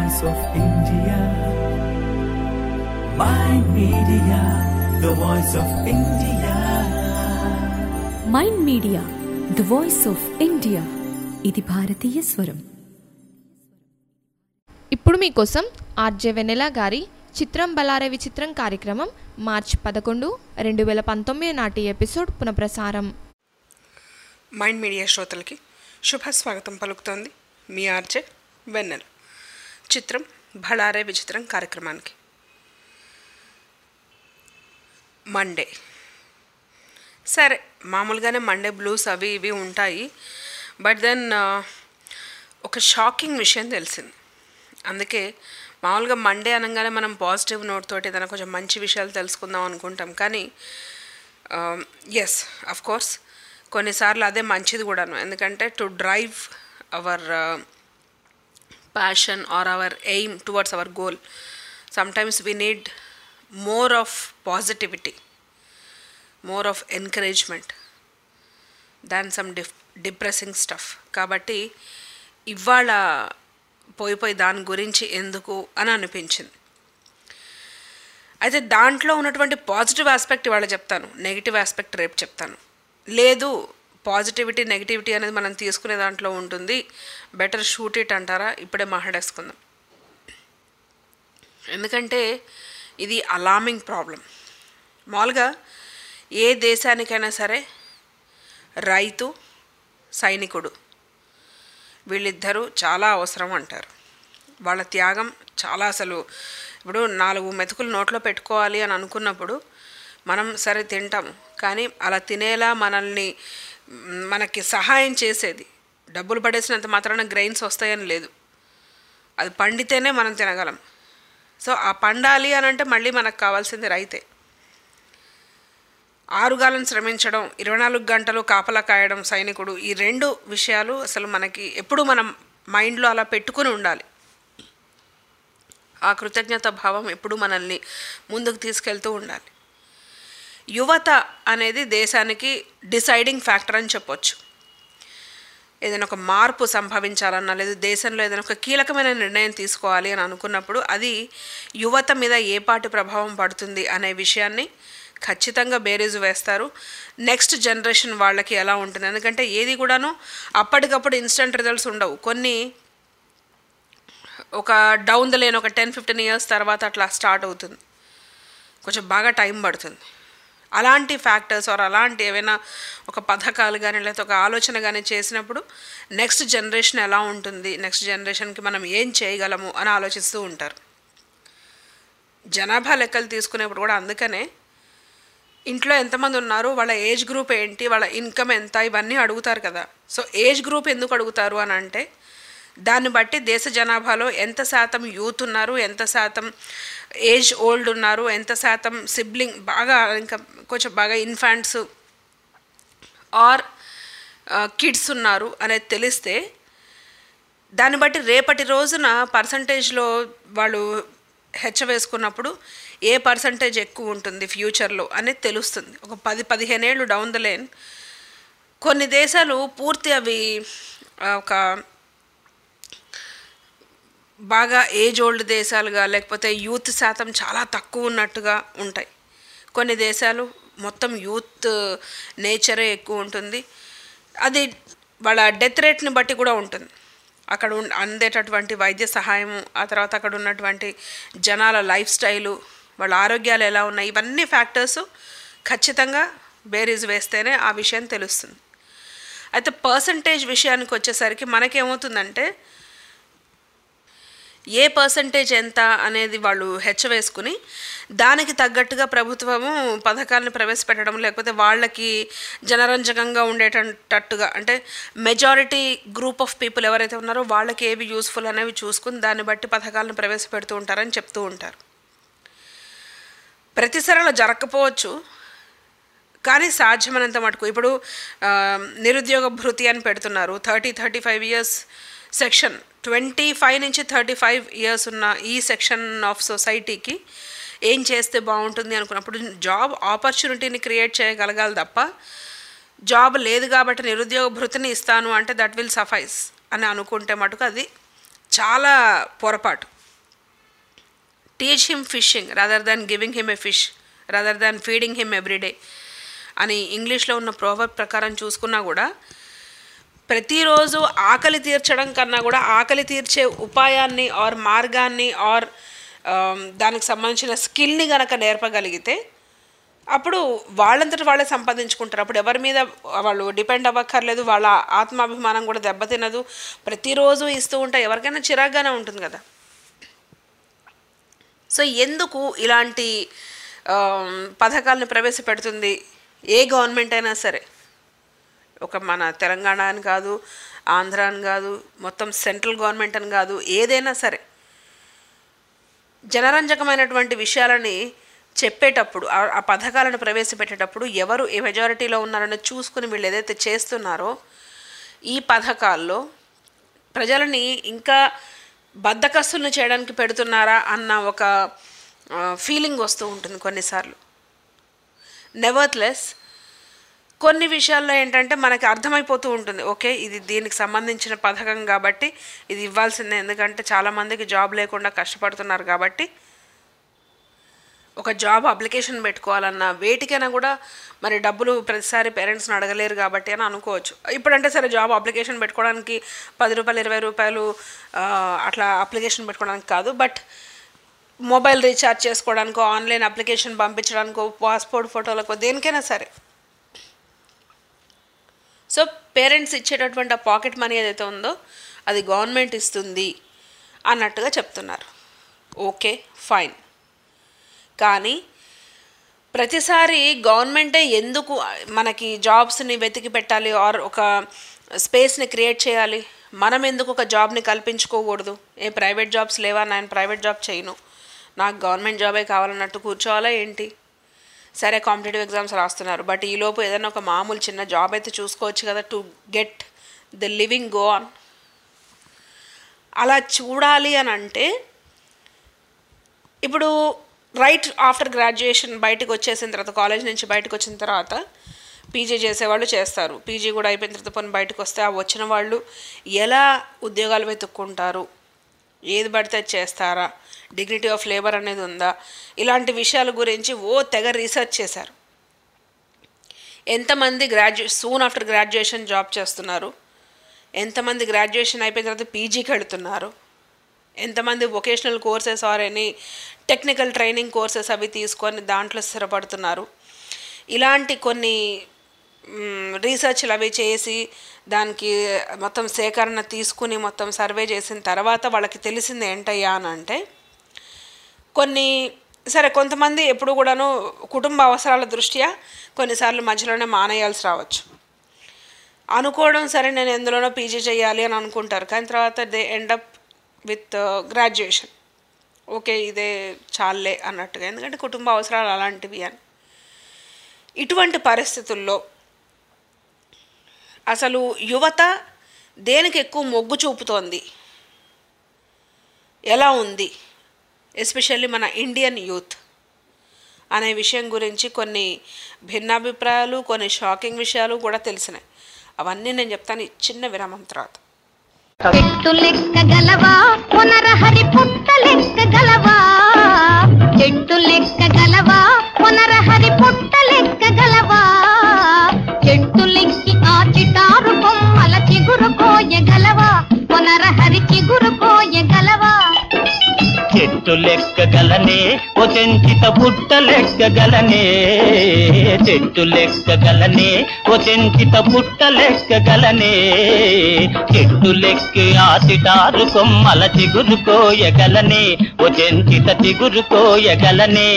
voice of India. My media, the voice of India. Mind media the voice of India ఇది భారతీయ స్వరం ఇప్పుడు మీకోసం ఆర్జే వెన్నెల గారి చిత్రం బలారే విచిత్రం కార్యక్రమం మార్చ్ పదకొండు రెండు వేల పంతొమ్మిది నాటి ఎపిసోడ్ పునఃప్రసారం మైండ్ మీడియా శ్రోతలకి శుభ స్వాగతం పలుకుతోంది మీ ఆర్జే వెన్నెల చిత్రం భళారే విచిత్రం కార్యక్రమానికి మండే సరే మామూలుగానే మండే బ్లూస్ అవి ఇవి ఉంటాయి బట్ దెన్ ఒక షాకింగ్ విషయం తెలిసింది అందుకే మామూలుగా మండే అనగానే మనం పాజిటివ్ నోట్ తోటి ఏదైనా కొంచెం మంచి విషయాలు తెలుసుకుందాం అనుకుంటాం కానీ ఎస్ అఫ్ కోర్స్ కొన్నిసార్లు అదే మంచిది కూడాను ఎందుకంటే to drive our passion or our aim towards our goal sometimes we need more of positivity more of encouragement than some diff depressing stuff కాబట్టి ఇవాళ పోయి పోయి దాని గురించి ఎందుకు అని అనిపించింది అయితే దాంట్లో ఉన్నటువంటి పాజిటివ్ ఆస్పెక్ట్ ఇవాళ చెప్తాను నెగిటివ్ ఆస్పెక్ట్ రేపు చెప్తాను లేదు పాజిటివిటీ నెగిటివిటీ అనేది మనం తీసుకునే దాంట్లో ఉంటుంది బెటర్ షూట్ ఇట్ అంటారా ఇప్పుడే మాట్లాడేసుకుందాం ఎందుకంటే ఇది అలామింగ్ ప్రాబ్లం మామూలుగా ఏ దేశానికైనా సరే రైతు సైనికుడు వీళ్ళిద్దరూ చాలా అవసరం అంటారు వాళ్ళ త్యాగం చాలా అసలు ఇప్పుడు నాలుగు మెతుకులు నోట్లో పెట్టుకోవాలి అని అనుకున్నప్పుడు మనం సరే తింటాము కానీ అలా తినేలా మనల్ని మ్, మనకి సహాయం చేసేది డబ్బులు పడేసినంత మాత్రాన గ్రెయిన్స్ వస్తాయని లేదు అది పండితేనే మనం తినగలం సో ఆ పండాలి అని అంటే మళ్ళీ మనకు కావాల్సింది రైతే ఆరుగాలం శ్రమించడం ఇరవై నాలుగు గంటలు కాపలా కాయడం సైనికుడు ఈ రెండు విషయాలు అసలు మనకి ఎప్పుడు మనం మైండ్లో అలా పెట్టుకుని ఉండాలి ఆ కృతజ్ఞత భావం ఎప్పుడు మనల్ని ముందుకు తీసుకెళ్తూ ఉండాలి యువత అనేది దేశానికి డిసైడింగ్ ఫ్యాక్టర్ అని చెప్పొచ్చు ఏదైనా ఒక మార్పు సంభవించాలన్నా లేదు దేశంలో ఏదైనా ఒక కీలకమైన నిర్ణయం తీసుకోవాలి అని అనుకున్నప్పుడు అది యువత మీద ఏ పాటి ప్రభావం పడుతుంది అనే విషయాన్ని ఖచ్చితంగా బేరీజు వేస్తారు నెక్స్ట్ జనరేషన్ వాళ్ళకి ఎలా ఉంటుంది ఎందుకంటే ఏది కూడాను అప్పటికప్పుడు ఇన్స్టంట్ రిజల్ట్స్ ఉండవు కొన్ని ఒక డౌన్ ద లేన్ ఒక టెన్ ఫిఫ్టీన్ ఇయర్స్ తర్వాత అట్లా స్టార్ట్ అవుతుంది కొంచెం బాగా టైం పడుతుంది అలాంటి ఫ్యాక్టర్స్ ఆర్ అలాంటి ఏవైనా ఒక పథకాలు కానీ లేకపోతే ఒక ఆలోచన కానీ చేసినప్పుడు నెక్స్ట్ జనరేషన్ ఎలా ఉంటుంది నెక్స్ట్ జనరేషన్కి మనం ఏం చేయగలము అని ఆలోచిస్తూ ఉంటారు జనాభా లెక్కలు తీసుకునేప్పుడు కూడా అందుకనే ఇంట్లో ఎంతమంది ఉన్నారు వాళ్ళ ఏజ్ గ్రూప్ ఏంటి వాళ్ళ ఇన్కమ్ ఎంత ఇవన్నీ అడుగుతారు కదా సో ఏజ్ గ్రూప్ ఎందుకు అడుగుతారు అని అంటే దాన్ని బట్టి దేశ జనాభాలో ఎంత శాతం యూత్ ఉన్నారు ఎంత శాతం ఏజ్ ఓల్డ్ ఉన్నారు ఎంత శాతం సిబ్లింగ్ బాగా ఇంకా కొంచెం బాగా ఇన్ఫాంట్స్ ఆర్ కిడ్స్ ఉన్నారు అనేది తెలిస్తే దాన్ని బట్టి రేపటి రోజున పర్సంటేజ్లో వాళ్ళు హెచ్చ వేసుకున్నప్పుడు ఏ పర్సంటేజ్ ఎక్కువ ఉంటుంది ఫ్యూచర్లో అనేది తెలుస్తుంది ఒక పది పదిహేను ఏళ్ళు డౌన్ ద లేన్ కొన్ని దేశాలు పూర్తి అవి ఆ, ఒక బాగా ఏజ్ ఓల్డ్ దేశాలుగా లేకపోతే యూత్ శాతం చాలా తక్కువ ఉన్నట్టుగా ఉంటాయి కొన్ని దేశాలు మొత్తం యూత్ నేచరే ఎక్కువ ఉంటుంది అది వాళ్ళ డెత్ రేట్ని బట్టి కూడా ఉంటుంది అక్కడ ఉన్ అందేటటువంటి వైద్య సహాయము ఆ తర్వాత అక్కడ ఉన్నటువంటి జనాల లైఫ్ స్టైలు వాళ్ళ ఆరోగ్యాలు ఎలా ఉన్నాయి ఇవన్నీ ఫ్యాక్టర్స్ ఖచ్చితంగా బేరీజ్ వేస్తేనే ఆ విషయం తెలుస్తుంది అయితే పర్సంటేజ్ విషయానికి వచ్చేసరికి మనకేమవుతుందంటే ఏ పర్సంటేజ్ ఎంత అనేది వాళ్ళు హెచ్చవేసుకుని దానికి తగ్గట్టుగా ప్రభుత్వము పథకాలను ప్రవేశపెట్టడం లేకపోతే వాళ్ళకి జనరంజకంగా ఉండేటట్టుగా అంటే మెజారిటీ గ్రూప్ ఆఫ్ పీపుల్ ఎవరైతే ఉన్నారో వాళ్ళకి ఏవి యూస్ఫుల్ అనేవి చూసుకుని దాన్ని బట్టి పథకాలను ప్రవేశపెడుతూ ఉంటారని చెప్తూ ఉంటారు ప్రతిసారి అలా జరగకపోవచ్చు కానీ సాధ్యమైనంత మటుకు ఇప్పుడు ఆ, నిరుద్యోగ భృతి అని పెడుతున్నారు thirty thirty five years section twenty five నుంచి థర్టీ ఫైవ్ ఇయర్స్ ఉన్న ఈ సెక్షన్ ఆఫ్ సొసైటీకి ఏం చేస్తే బాగుంటుంది అనుకున్నప్పుడు జాబ్ ఆపర్చునిటీని క్రియేట్ చేయగలగాలి తప్ప జాబ్ లేదు కాబట్టి నిరుద్యోగ భృతిని ఇస్తాను అంటే దట్ విల్ సఫైస్ అని అనుకుంటే మటుకు అది చాలా పొరపాటు teach him fishing rather than giving him a fish rather than feeding him everyday అని ఇంగ్లీష్లో ఉన్న ప్రోవర్బ్ ప్రకారం చూసుకున్నా కూడా ప్రతిరోజు ఆకలి తీర్చడం కన్నా కూడా ఆకలి తీర్చే ఉపాయాన్ని ఆర్ మార్గాన్ని ఆర్ దానికి సంబంధించిన స్కిల్ని గనక నేర్పగలిగితే అప్పుడు వాళ్ళంతట వాళ్ళే సంపాదించుకుంటారు అప్పుడు ఎవరి మీద వాళ్ళు డిపెండ్ అవ్వక్కర్లేదు వాళ్ళ ఆత్మాభిమానం కూడా దెబ్బతినదు ప్రతిరోజు ఇస్తూ ఉంటే ఎవరికైనా చిరాగ్గానే ఉంటుంది కదా సో ఎందుకు ఇలాంటి ఆమ్, పథకాలను ప్రవేశపెడుతుంది ఏ గవర్నమెంట్ అయినా సరే ఒక మన తెలంగాణ అని కాదు ఆంధ్ర అని కాదు మొత్తం సెంట్రల్ గవర్నమెంట్ అని కాదు ఏదైనా సరే జనరంజకమైనటువంటి విషయాలని చెప్పేటప్పుడు ఆ- ఆ పథకాలను ప్రవేశపెట్టేటప్పుడు ఎవరు ఏ మెజారిటీలో ఉన్నారని చూసుకుని వీళ్ళు ఏదైతే చేస్తున్నారో ఈ పథకాల్లో ప్రజలని ఇంకా బద్దకస్తులను చేయడానికి పెడుతున్నారా అన్న ఒక ఫీలింగ్ వస్తూ ఉంటుంది కొన్నిసార్లు నెవర్త్లెస్ కొన్ని విషయాల్లో ఏంటంటే మనకి అర్థమైపోతూ ఉంటుంది ఓకే ఇది దీనికి సంబంధించిన పథకం కాబట్టి ఇది ఇవ్వాల్సిందే ఎందుకంటే చాలామందికి జాబ్ లేకుండా కష్టపడుతున్నారు కాబట్టి ఒక జాబ్ అప్లికేషన్ పెట్టుకోవాలన్నా వేటికైనా కూడా మరి డబ్బులు ప్రతిసారి పేరెంట్స్ని అడగలేరు కాబట్టి అని అనుకోవచ్చు ఇప్పుడంటే సరే జాబ్ అప్లికేషన్ పెట్టుకోవడానికి పది రూపాయలు ఇరవై రూపాయలు ఆ, అట్లా అప్లికేషన్ పెట్టుకోవడానికి కాదు బట్ మొబైల్ రీఛార్జ్ చేసుకోవడానికో ఆన్లైన్ అప్లికేషన్ పంపించడానికో పాస్పోర్ట్ ఫోటోలకో దేనికైనా సరే సో పేరెంట్స్ ఇచ్చేటటువంటి ఆ పాకెట్ మనీ ఏదైతే ఉందో అది గవర్నమెంట్ ఇస్తుంది అన్నట్టుగా చెప్తున్నారు ఓకే ఫైన్ కానీ ప్రతిసారి గవర్నమెంటే ఎందుకు మనకి జాబ్స్ని వెతికి పెట్టాలి ఆర్ ఒక స్పేస్ని క్రియేట్ చేయాలి మనం ఎందుకు ఒక జాబ్ని కల్పించుకోకూడదు ఏ ప్రైవేట్ జాబ్స్ లేవా నేను ప్రైవేట్ జాబ్ చేయను నాకు గవర్నమెంట్ జాబే కావాలన్నట్టు కూర్చోవాలా ఏంటి సరే కాంపిటేటివ్ ఎగ్జామ్స్ రాస్తున్నారు బట్ ఈలోపు ఏదైనా ఒక మామూలు చిన్న జాబ్ అయితే చూసుకోవచ్చు కదా to get the living go on అలా చూడాలి అని అంటే ఇప్పుడు రైట్ ఆఫ్టర్ గ్రాడ్యుయేషన్ బయటకు వచ్చేసిన తర్వాత కాలేజ్ నుంచి బయటకు వచ్చిన తర్వాత పీజీ చేసేవాళ్ళు చేస్తారు పీజీ కూడా అయిపోయిన తర్వాత పని బయటకు వస్తే ఆ వచ్చిన వాళ్ళు ఎలా ఉద్యోగాలు వెతుక్కుంటారు ఏది పడితే అది చేస్తారా డిగ్నిటీ ఆఫ్ లేబర్ అనేది ఉందా ఇలాంటి విషయాల గురించి ఓ తెగ రీసెర్చ్ చేశారు ఎంతమంది గ్రాడ్యు సూన్ ఆఫ్టర్ గ్రాడ్యుయేషన్ జాబ్ చేస్తున్నారు ఎంతమంది గ్రాడ్యుయేషన్ అయిపోయిన తర్వాత పీజీకి వెళుతున్నారు ఎంతమంది vocational courses or any technical training courses అవి తీసుకొని దాంట్లో స్థిరపడుతున్నారు ఇలాంటి కొన్ని రీసెర్చ్లు అవి చేసి దానికి మొత్తం సేకరణ తీసుకుని మొత్తం సర్వే చేసిన తర్వాత వాళ్ళకి తెలిసింది ఏంటయ్యా అని అంటే కొన్ని సరే కొంతమంది ఎప్పుడు కూడాను కుటుంబ అవసరాల దృష్ట్యా కొన్నిసార్లు మధ్యలోనే మానేయాల్సి రావచ్చు అనుకోవడం సరే నేను ఎందులోనో పీజీ చేయాలి అని అనుకుంటారు కానీ తర్వాత they end up with graduation okay ఇదే చాలే అన్నట్టుగా ఎందుకంటే కుటుంబ అవసరాలు అలాంటివి అని ఇటువంటి పరిస్థితుల్లో అసలు యువత దేనికి ఎక్కువ మొగ్గు చూపుతోంది ఎలా ఉంది ఎస్పెషల్లీ మన ఇండియన్ యూత్ అనే విషయం గురించి కొన్ని భిన్నాభిప్రాయాలు కొన్ని షాకింగ్ విషయాలు కూడా తెలిసినాయి అవన్నీ నేను చెప్తాను ఈ చిన్న విరామం తర్వాత చెట్టు లెక్క గలవా పునరహరి పుట్ట లెక్క గలవా చెట్టు లెక్క గలవా పునరహరి పుట్ట లెక్క గలవా చెట్టు లెక్కి ఆ చిటారు కొమ్మల చిగురు కోయగలవా పునరహరి చిగురు కోయగలవా చెట్టు లెక్కగలనే ఓ చెంచిత పుట్ట లెక్కగలనే చెట్టు లెక్కగలనే ఓ చెంచిత పుట్ట లెక్కగలనే చెట్టు లెక్కి ఆతిటారు కొమ్మల చిగురు కోయగలనే ఓ చెంచిత చిగురు కోయగలనే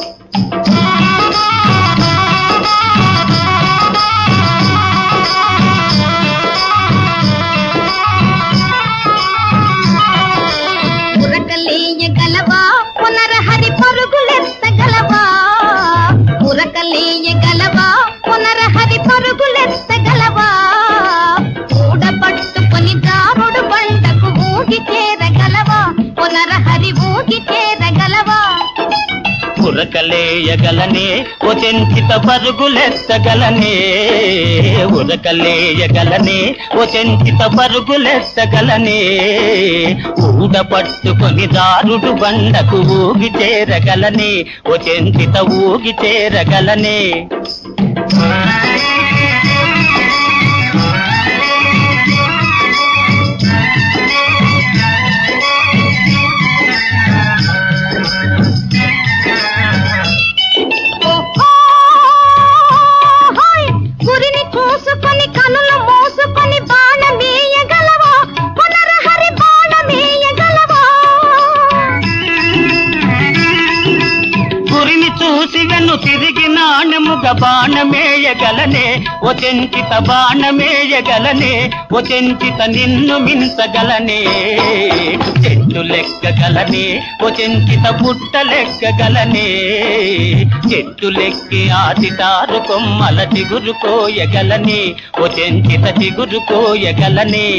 ఉరకలేయగలవా పునరహరి పరుగులెత్తగలవా ఉరకలేయగలవా పునరహరి పరుగులెత్తగలవా ఊడ పట్టుకొని దారుడు బండకు ఊగి చేరగలవా పునరహరి ఊగి చేరగలవా ఉరకలేయగలనే ఓ చెంచిత పరుగులెత్తగలనే ఉరకలేయగలనే ఓ చెంచిత పరుగులెత్తగలనే ఊడ పట్టుకొని దారుడు బండకు ఊగి చేరగలనే ఓ చెంచిత ఊగి చేరగలనే ఓహోయ్! గురిని చూసుకొని కనులు మూసుకొని బాణమేయగలవా పునరహరి బాణమేయగలవా గురిని చూసి వెన్ను తిరిగి నాణముగ బాణమేయగలనే ఓ చెంచిత బాణమేయగలనే ఓ చెంచిత నిన్ను మించగలనే చెట్టు లెక్కగలనే ఓ చెంచిత పుట్ట లెక్కగలనే చెట్టు లెక్కి ఆదితారు కొమ్మల చిగురు కోయగలనే ఓ చెంచిత చిగురు కోయగలనే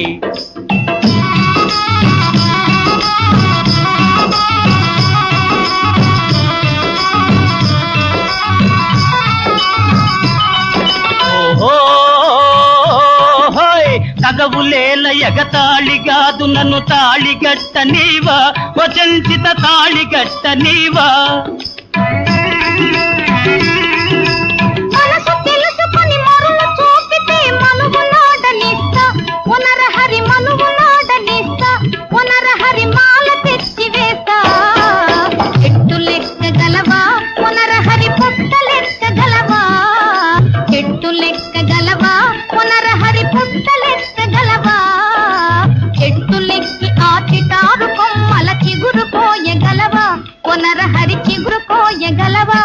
ఓహోయ్ తగవులేల ఎగతాళిగాదు నన్ను తాళిగట్ట నీవా వచంచిత తాళిగట్ట నీవా మనసు తెలుసుకొని మరులు చూపితే మనువు నాడనిస్తా పునరహరి మనువు నాడనిస్తా పునరహరి మాల తెచ్చి వేస్తా చెట్టు లెక్కగలవా పునరహరి పుట్ట లెక్కగలవా చెట్టు లెక్కగలవా పునరహరి పుట్ట లెక్కగలవా చెట్టు లెక్కి ఆచిటారు కొమ్మల చిగురు కోయగలవా పునరహరి చిగురు కోయగలవా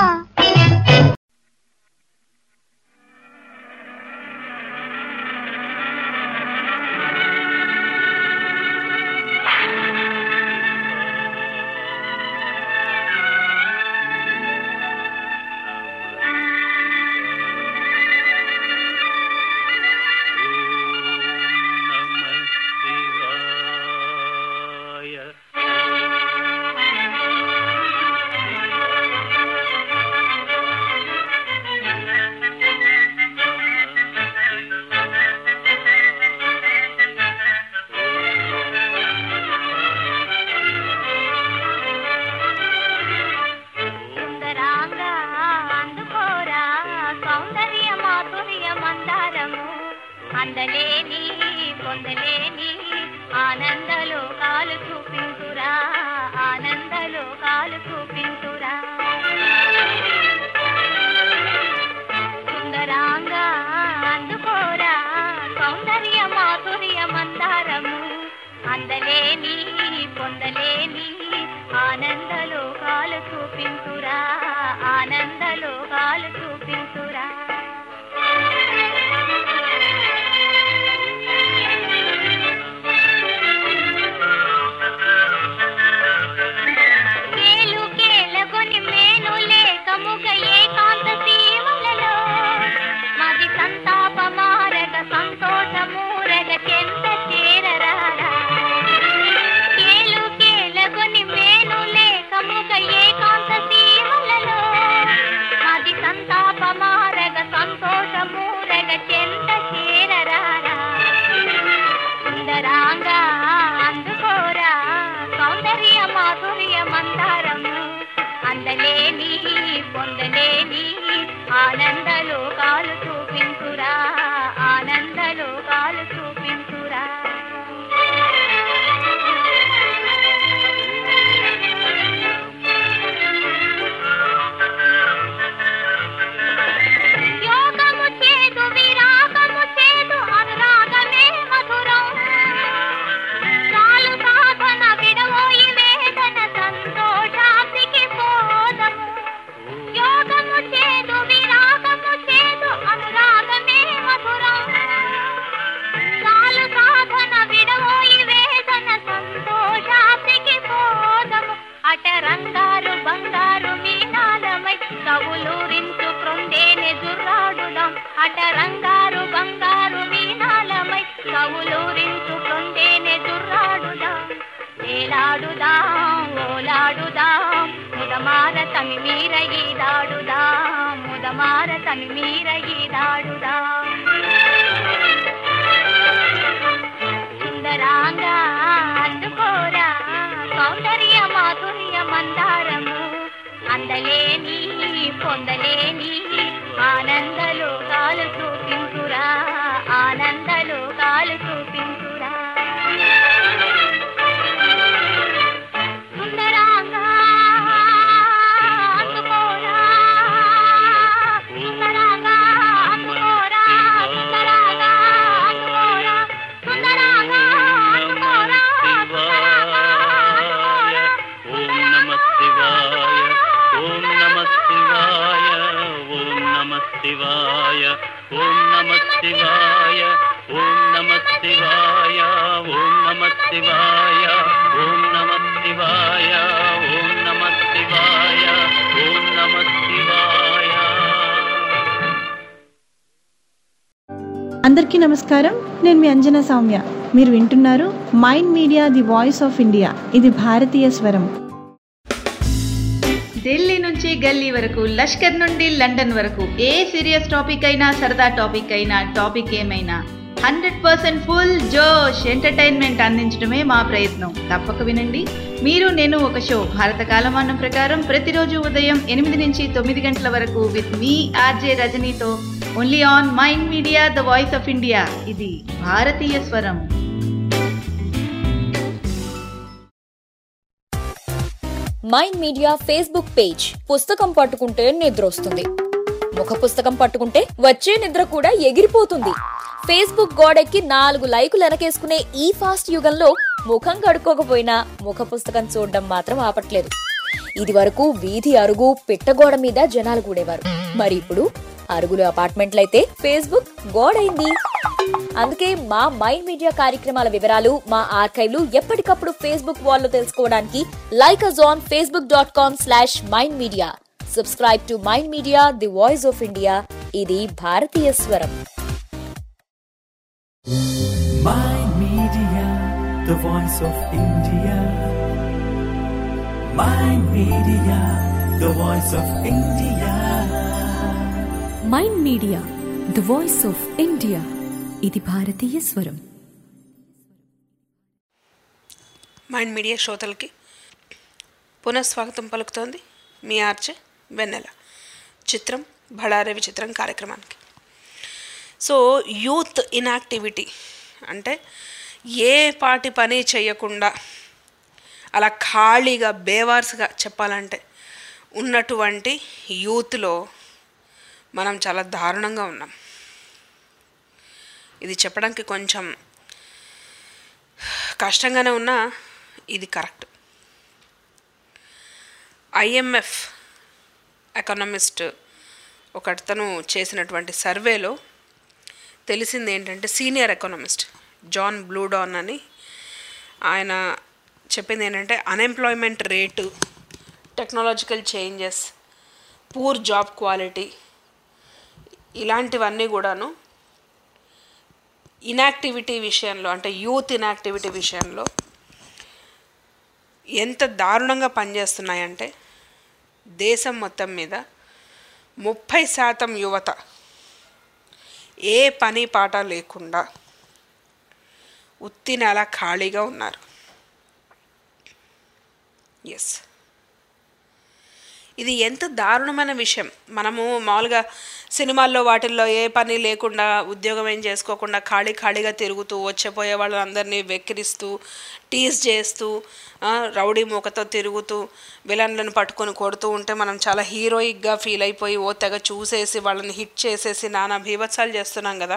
సుందరాంగా అందుకోరా సౌందర్య మాధుర్య మందారము అందలేని పొందలేని ఆనందలో కాలు చూపించురా ఆనందలో కాలు చూపించురా సుందరాంగా అందుకోరా సౌందర్య మాధుర్య మందారము అందలేని పొందలేని ఆనందలో కాలు చూపించురా ఆనందలో కాలు చూపించురా కేలు కేలగొని మేను లేకముగ ఏకాంత సీమలలో మది సంతాప మారగ సంతోషమూరగ చెంత చేరరారా కేలు కేలగొని మేను లేకముగ ఏకాంత సీమలలో మది సంతాప మారగ సంతోషమూరగ చెంత చేరరారా సుందరాంగా అందుకోరా సౌందర్య మాధుర్య మందారము అందలేని పొందలేని ఆనందలో కాలు చూపించురా ఆనందలో కాలు చూపించురా యోగము చేదు విరాగము చేదు అనురాగమే మధురం చాలు సాధన విడవోయి వేదన సంతోషానికి పోదము యోగము చేదు విరాగము చేదు అనురాగమే మధురం చాలు సాధన విడవోయి వేదన సంతోషానికి పోదము అట రంగారు బంగారు మీనాలమై కవులూరించు కృండేనే జుర్రాడుదాం అట రంగారు బంగారు మీనాలమై కవులూరించు కృండేనే జుర్రాడుదాం వేలాడుదాం ఓలాడుదాం ముదమార తమి తమి మీర ఈదాడుదా ముదమార తమి మీర ఈదాడుదా సుందరాంగా అందుకోరా సౌందర్య మాధుర్య మందారము అందలేని పొందలేని ఆనందలు కాలు చూపించురా ఆనందలు కాలు చూపించురా సుందరాంగా అందుకోరా సుందరాంగా అందుకోరా సుందరాంగా అందుకోరా సుందరాంగా అందుకోరా ఓం నమ శివాయ ఓం నమ శివాయ ఓం నమ శివాయ ఓం నమ శివాయ ఓం నమ శివాయ ఓం నమ శివాయ ఓం నమ శివాయ ఓం నమ శివాయ ఓం నమ శివాయ అందరికీ నమస్కారం నేను మీ అంజనా సౌమ్య మీరు వింటున్నారు Mind Media the voice of India ఇది భారతీయ స్వరం ఢిల్లీ నుంచి గల్లీ వరకు లష్కర్ నుండి లండన్ వరకు ఏ సీరియస్ టాపిక్ అయినా సరదా టాపిక్ అయినా టాపిక్ ఏమైనా హండ్రెడ్ పర్సెంట్ ఫుల్ జోష్ ఎంటర్టైన్మెంట్ అందించడమే మా ప్రయత్నం తప్పక వినండి మీరు నేను ఒక షో భారత కాలమానం ప్రకారం ప్రతిరోజు ఉదయం ఎనిమిది నుంచి తొమ్మిది గంటల వరకు విత్ మీ ఆర్జే రజనీతో only on Mind media the voice of India ఇది భారతీయ స్వరం మైండ్ మీడియా ఫేస్బుక్ పేజ్ పుస్తకం పట్టుకుంటే నిద్ర వస్తుంది ముఖ పుస్తకం పట్టుకుంటే వచ్చే నిద్ర కూడా ఎగిరిపోతుంది ఫేస్బుక్ గోడెక్కి నాలుగు లైకులు వెనకేసుకునే ఈ ఫాస్ట్ యుగంలో ముఖం కడుక్కోకపోయినా ముఖ పుస్తకం చూడడం మాత్రం ఆపట్లేదు ఇది వరకు వీధి అరుగు పిట్టగోడ మీద జనాలు కూడేవారు మరి ఇప్పుడు అరుగులు అపార్ట్మెంట్లయితే ఫేస్బుక్ గోడైంది అందుకే మా మైండ్ మీడియా కార్యక్రమాల వివరాలు మా ఆర్కైవ్లు ఎప్పటికప్పుడు ఫేస్బుక్ వాల్లో తెలుసుకోవడానికి like us on Facebook dot com slash Mind Media subscribe to Mind Media the voice of India ఇది భారతీయ స్వరం Mind Media, the voice of India. Mind Media, the voice of India. Mind media the voice of India ఇది భారతీయ స్వరం mind media శ్రోతలకి పునఃస్వాగతం పలుకుతోంది మీ ఆర్చే వెన్నెల చిత్రం బళారే విచిత్రం కార్యక్రమానికి సో యూత్ ఇన్యాక్టివిటీ అంటే ఏ పాటి పని చేయకుండా అలా ఖాళీగా బేవార్స్గా చెప్పాలంటే ఉన్నటువంటి యూత్లో మనం చాలా దారుణంగా ఉన్నాం ఇది చెప్పడానికి కొంచెం కష్టంగానే ఉన్నా ఇది కరెక్ట్ ఐఎంఎఫ్ ఎకనామిస్ట్ ఒకతను చేసినటువంటి సర్వేలో తెలిసింది ఏంటంటే సీనియర్ ఎకనామిస్ట్ జాన్ బ్లూడాన్ అని ఆయన చెప్పింది ఏంటంటే unemployment rate technological changes poor job quality ఇలాంటివన్నీ కూడాను ఇన్యాక్టివిటీ విషయంలో అంటే యూత్ ఇన్యాక్టివిటీ విషయంలో ఎంత దారుణంగా పనిచేస్తున్నాయంటే దేశం మొత్తం మీద ముప్పై శాతం యువత ఏ పని పాట లేకుండా ఉత్తి నెల ఖాళీగా ఉన్నారు ఎస్ ఇది ఎంత దారుణమైన విషయం మనము మామూలుగా సినిమాల్లో వాటిల్లో ఏ పని లేకుండా ఉద్యోగం ఏం చేసుకోకుండా ఖాళీ ఖాళీగా తిరుగుతూ వచ్చేపోయే వాళ్ళందరినీ వెక్కిరిస్తూ టీజ్ చేస్తూ ఆ, రౌడీ మూకతో తిరుగుతూ విలన్లను పట్టుకొని కొడుతూ ఉంటే మనం చాలా హీరోయిక్గా ఫీల్ అయిపోయి ఓ తెగ చూసేసి వాళ్ళని హిట్ చేసేసి నానా భీభత్సాలు చేస్తున్నాం కదా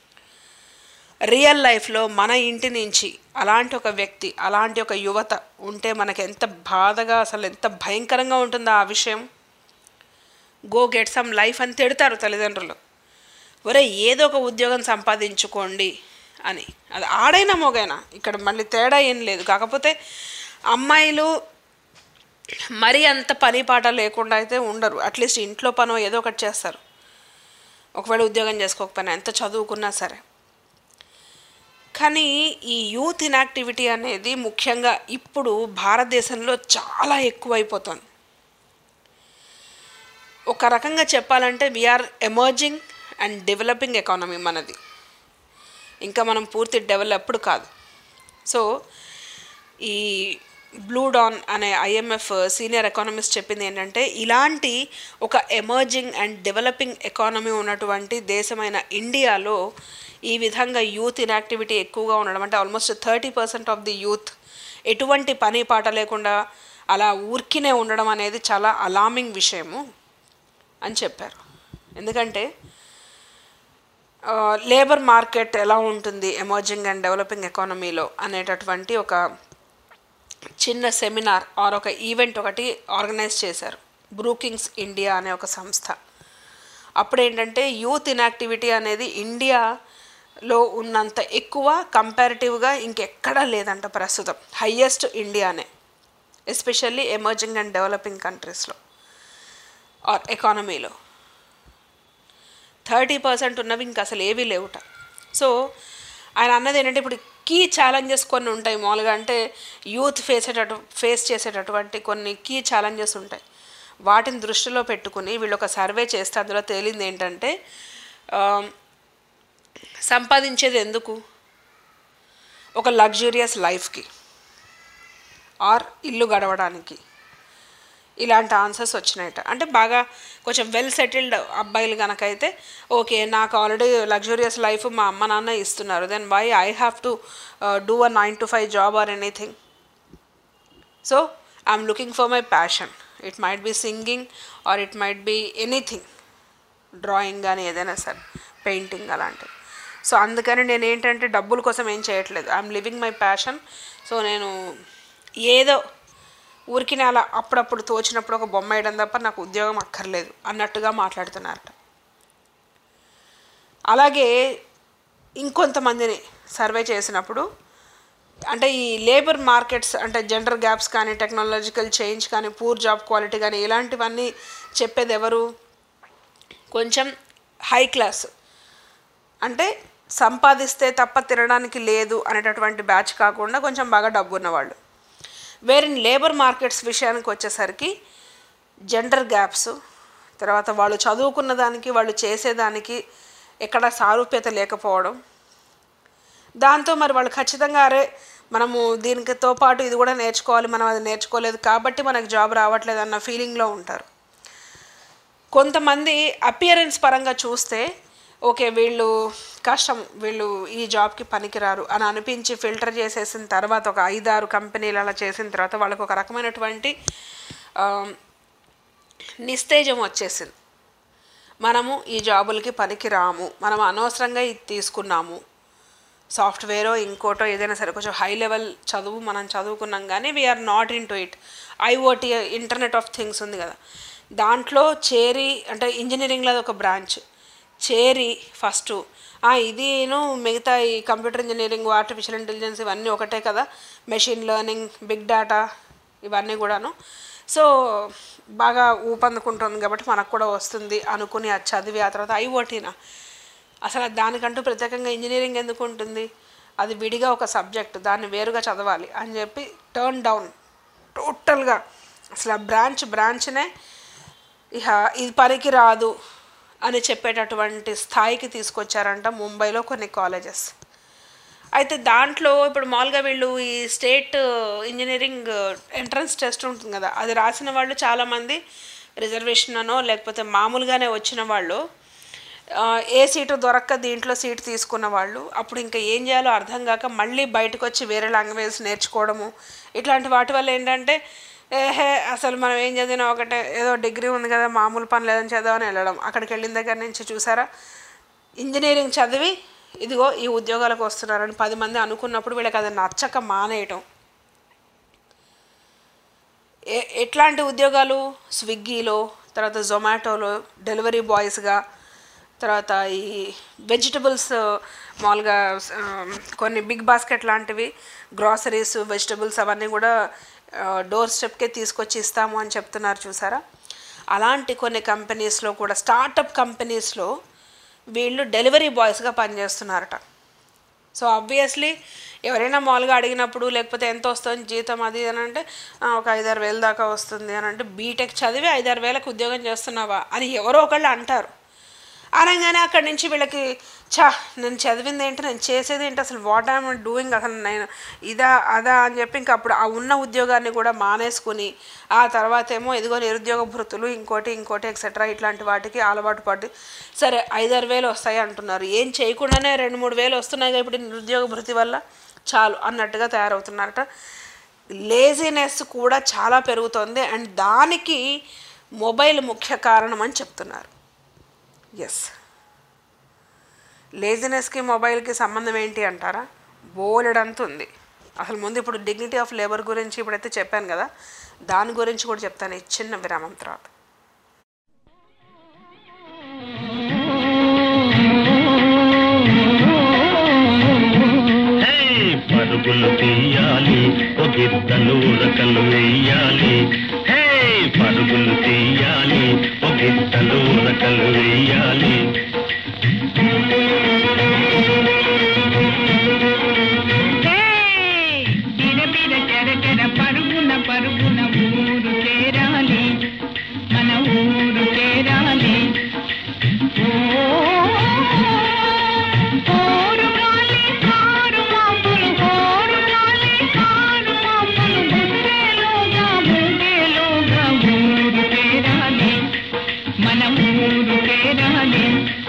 రియల్ లైఫ్లో మన ఇంటి నుంచి అలాంటి ఒక వ్యక్తి అలాంటి ఒక యువత ఉంటే మనకి ఎంత బాధగా అసలు ఎంత భయంకరంగా ఉంటుందో ఆ విషయం గో గెట్ సమ్ లైఫ్ అని తిడతారు తల్లిదండ్రులు ఒరే ఏదో ఒక ఉద్యోగం సంపాదించుకోండి అని అది ఆడైనా మొగైనా ఇక్కడ మళ్ళీ తేడా ఏం లేదు కాకపోతే అమ్మాయిలు మరీ అంత పని పాట లేకుండా అయితే ఉండరు అట్లీస్ట్ ఇంట్లో పనో ఏదో ఒకటి చేస్తారు ఒకవేళ ఉద్యోగం చేసుకోకపోయినా ఎంత చదువుకున్నా సరే కానీ ఈ యూత్ ఇన్యాక్టివిటీ అనేది ముఖ్యంగా ఇప్పుడు భారతదేశంలో చాలా ఎక్కువైపోతుంది ఒక రకంగా చెప్పాలంటే we are emerging and developing economy మనది ఇంకా మనం పూర్తి డెవలప్డ్ కాదు సో ఈ బ్లూ డాన్ అనే ఐఎంఎఫ్ సీనియర్ ఎకానమిస్ట్ చెప్పింది ఏంటంటే ఇలాంటి ఒక ఎమర్జింగ్ అండ్ డెవలపింగ్ ఎకానమీ ఉన్నటువంటి దేశమైన ఇండియాలో ఈ విధంగా యూత్ ఇన్యాక్టివిటీ ఎక్కువగా ఉండడం అంటే almost thirty percent of the youth ఎటువంటి పని పాట లేకుండా అలా ఊరికినే ఉండడం అనేది చాలా అలామింగ్ విషయము అని చెప్పారు ఎందుకంటే లేబర్ మార్కెట్ ఎలా ఉంటుంది ఎమర్జింగ్ అండ్ డెవలపింగ్ ఎకానమీలో అనేటటువంటి ఒక చిన్న సెమినార్ ఆర్ ఒక ఈవెంట్ ఒకటి ఆర్గనైజ్ చేశారు బ్రూకింగ్స్ ఇండియా అనే ఒక సంస్థ అప్పుడు ఏంటంటే యూత్ ఇన్యాక్టివిటీ అనేది ఇండియాలో ఉన్నంత ఎక్కువ కంపారిటివ్గా ఇంకెక్కడా లేదంట ప్రస్తుతం హయ్యెస్ట్ ఇండియానే ఎస్పెషల్లీ ఎమర్జింగ్ అండ్ డెవలపింగ్ కంట్రీస్లో ఆర్ ఎకానమీలో థర్టీ పర్సెంట్ ఉన్నవి ఇంకా అసలు ఏవీ లేవుట సో ఆయన అన్నది ఏంటంటే ఇప్పుడు కీ ఛాలెంజెస్ కొన్ని ఉంటాయి మామూలుగా అంటే యూత్ ఫేసేటటు ఫేస్ చేసేటటువంటి కొన్ని కీ ఛాలెంజెస్ ఉంటాయి వాటిని దృష్టిలో పెట్టుకుని వీళ్ళు ఒక సర్వే చేస్తే అందులో తేలింది ఏంటంటే ఆ, సంపాదించేది ఎందుకు ఒక లగ్జూరియస్ లైఫ్కి ఆర్ ఇల్లు గడవడానికి ఇలాంటి ఆన్సర్స్ వచ్చినాయట అంటే బాగా కొంచెం వెల్ సెటిల్డ్ అబ్బాయిలు కనుక అయితే ఓకే నాకు ఆల్రెడీ లగ్జూరియస్ లైఫ్ మా అమ్మ నాన్న ఇస్తున్నారు then why I have to do a nine to five job or anything so I'm looking for my passion it might be singing or it might be anything drawing కానీ ఏదైనా సరే painting అలాంటివి so అందుకని నేను ఏంటంటే డబ్బుల కోసం ఏం చేయట్లేదు I'm living my passion so నేను ఏదో ఊరికి అలా అప్పుడప్పుడు తోచినప్పుడు ఒక బొమ్మ వేయడం తప్ప నాకు ఉద్యోగం అక్కర్లేదు అన్నట్టుగా మాట్లాడుతున్నారట అలాగే ఇంకొంతమందిని సర్వే చేసినప్పుడు అంటే ఈ లేబర్ మార్కెట్స్ అంటే జెండర్ గ్యాప్స్ కానీ టెక్నాలజికల్ చేంజ్ కానీ పూర్ జాబ్ క్వాలిటీ కానీ ఇలాంటివన్నీ చెప్పేది ఎవరు కొంచెం హై క్లాస్ అంటే సంపాదిస్తే తప్ప తినడానికి లేదు అనేటటువంటి బ్యాచ్ కాకుండా కొంచెం బాగా డబ్బు ఉన్నవాళ్ళు వేరే లేబర్ మార్కెట్స్ విషయానికి వచ్చేసరికి జెండర్ గ్యాప్స్ తర్వాత వాళ్ళు చదువుకున్న దానికి వాళ్ళు చేసేదానికి ఎక్కడ సారూప్యత లేకపోవడం దాంతో మరి వాళ్ళు ఖచ్చితంగా అరే మనము దీనికితో పాటు ఇది కూడా నేర్చుకోవాలి మనం అది నేర్చుకోలేదు కాబట్టి మనకు జాబ్ రావట్లేదు అన్న ఫీలింగ్లో ఉంటారు కొంతమంది అపియరెన్స్ పరంగా చూస్తే ఓకే వీళ్ళు కష్టం వీళ్ళు ఈ జాబ్కి పనికిరారు అని అనిపించి ఫిల్టర్ చేసేసిన తర్వాత ఒక ఐదారు కంపెనీలు అలా చేసిన తర్వాత వాళ్ళకు ఒక రకమైనటువంటి ఆ, నిస్తేజం వచ్చేసింది మనము ఈ జాబులకి పనికి రాము మనం అనవసరంగా ఇది తీసుకున్నాము సాఫ్ట్వేరో ఇంకోటో ఏదైనా సరే కొంచెం హై లెవెల్ చదువు మనం చదువుకున్నాం కానీ we are not into it IoT internet of things ఉంది కదా దాంట్లో చేరి అంటే ఇంజనీరింగ్లో అది ఒక బ్రాంచ్ చేరి ఫస్ట్ ఇదిను మిగతా ఈ కంప్యూటర్ ఇంజనీరింగ్ ఆర్టిఫిషియల్ ఇంటెలిజెన్స్ ఇవన్నీ ఒకటే కదా మెషిన్ లెర్నింగ్ బిగ్ డేటా ఇవన్నీ కూడాను సో బాగా ఊపందుకుంటుంది కాబట్టి మనకు కూడా వస్తుంది అనుకుని అది చదివి ఆ తర్వాత ఐఓటీనా అసలు దానికంటూ ప్రత్యేకంగా ఇంజనీరింగ్ ఎందుకు ఉంటుంది అది విడిగా ఒక సబ్జెక్ట్ దాన్ని వేరుగా చదవాలి అని చెప్పి టర్న్ డౌన్ టోటల్గా అసలు ఆ బ్రాంచ్ బ్రాంచ్నే ఇక ఇది పనికి రాదు అని చెప్పేటటువంటి స్థాయికి తీసుకొచ్చారంట ముంబైలో కొన్ని కాలేజెస్ అయితే దాంట్లో ఇప్పుడు మామూలుగా వీళ్ళు ఈ స్టేట్ ఇంజనీరింగ్ ఎంట్రన్స్ టెస్ట్ ఉంటుంది కదా అది రాసిన వాళ్ళు చాలామంది రిజర్వేషన్ అనో లేకపోతే మామూలుగానే వచ్చిన వాళ్ళు ఆ, ఏ సీటు దొరక్క దీంట్లో సీటు తీసుకున్న వాళ్ళు అప్పుడు ఇంకా ఏం చేయాలో అర్థం కాక మళ్ళీ బయటకు వచ్చి వేరే లాంగ్వేజ్ నేర్చుకోవడము ఇట్లాంటి వాటి వల్ల ఏంటంటే ఏహే అసలు మనం ఏం చదివినా ఒకటే ఏదో డిగ్రీ ఉంది కదా మామూలు పని లేదని చదవని వెళ్ళడం అక్కడికి వెళ్ళిన దగ్గర నుంచి చూసారా ఇంజనీరింగ్ చదివి ఇదిగో ఈ ఉద్యోగాలకు వస్తున్నారని పది మంది అనుకున్నప్పుడు వీళ్ళకి అది నచ్చక మానేయటం ఏ ఎట్లాంటి ఉద్యోగాలు స్విగ్గీలో తర్వాత జొమాటోలో డెలివరీ బాయ్స్గా తర్వాత ఈ వెజిటబుల్స్ మామూలుగా ఆ, కొన్ని బిగ్ బాస్కెట్ లాంటివి గ్రాసరీస్ వెజిటబుల్స్ అవన్నీ కూడా డోర్ స్టెప్కే తీసుకొచ్చి ఇస్తాము అని చెప్తున్నారు చూసారా అలాంటి కొన్ని కంపెనీస్లో కూడా స్టార్టప్ కంపెనీస్లో వీళ్ళు డెలివరీ బాయ్స్గా పనిచేస్తున్నారట సో ఆబ్వియస్లీ ఎవరైనా మామూలుగా అడిగినప్పుడు లేకపోతే ఎంత వస్తుంది జీతం అది అని అంటే "ఆ, ఒక ఐదారు వేలు దాకా వస్తుంది అని అంటే బీటెక్ చదివి ఐదారు వేలకు ఉద్యోగం చేస్తున్నావా అని ఎవరో ఒకళ్ళు అంటారు అనగానే అక్కడి నుంచి వీళ్ళకి చా నేను చదివింది ఏంటి నేను చేసేది ఏంటి అసలు వాట్ ఐఎమ్ డూయింగ్ అసలు నేను ఇదా అదా అని చెప్పి ఇంకా అప్పుడు ఆ ఉన్న ఉద్యోగాన్ని కూడా మానేసుకుని ఆ తర్వాత ఏమో ఇదిగో నిరుద్యోగ భృతులు ఇంకోటి ఇంకోటి ఎక్సెట్రా ఇట్లాంటి వాటికి అలవాటు పడి సరే ఐదారు వేలు వస్తాయి అంటున్నారు ఏం చేయకుండానే రెండు మూడు వేలు వస్తున్నాయి కదా ఇప్పుడు ఈ నిరుద్యోగ భృతి వల్ల చాలు అన్నట్టుగా తయారవుతున్నారట లేజినెస్ కూడా చాలా పెరుగుతుంది అండ్ దానికి మొబైల్ ముఖ్య కారణం అని చెప్తున్నారు ఎస్ లేజినెస్కి మొబైల్కి సంబంధం ఏంటి అంటారా బోలెడంత ఉంది అసలు ముందు ఇప్పుడు డిగ్నిటీ ఆఫ్ లేబర్ గురించి ఇప్పుడైతే చెప్పాను కదా దాని గురించి కూడా చెప్తాను ఈ చిన్న విరామం తర్వాత హే, పరుగులు తీయాలి ఒగిద్దలు ఉరకలు వేయాలి హే పరుగులు తీయాలి ఒగిద్దలు ఉరకలు వేయాలి బిర బిర చెర చెర పరుగున పరుగున ఊరు చేరాలి మన ఊరు చేరాలి ఓ, ఓరు గాలి కారు మాపులు, ఓరు గాలి కారు మాపులు, గుండెలోగా, గుండెలోగా ఊరు చేరాలి మన ఊరు చేరాలి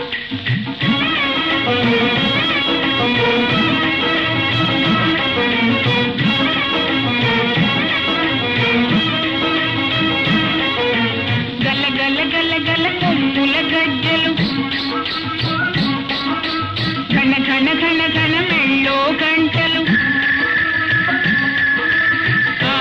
గల గల గల గల కొమ్ముల గజ్జలు ఘన ఘన ఘన ఘన మెళ్ళో గంటలు ఆ,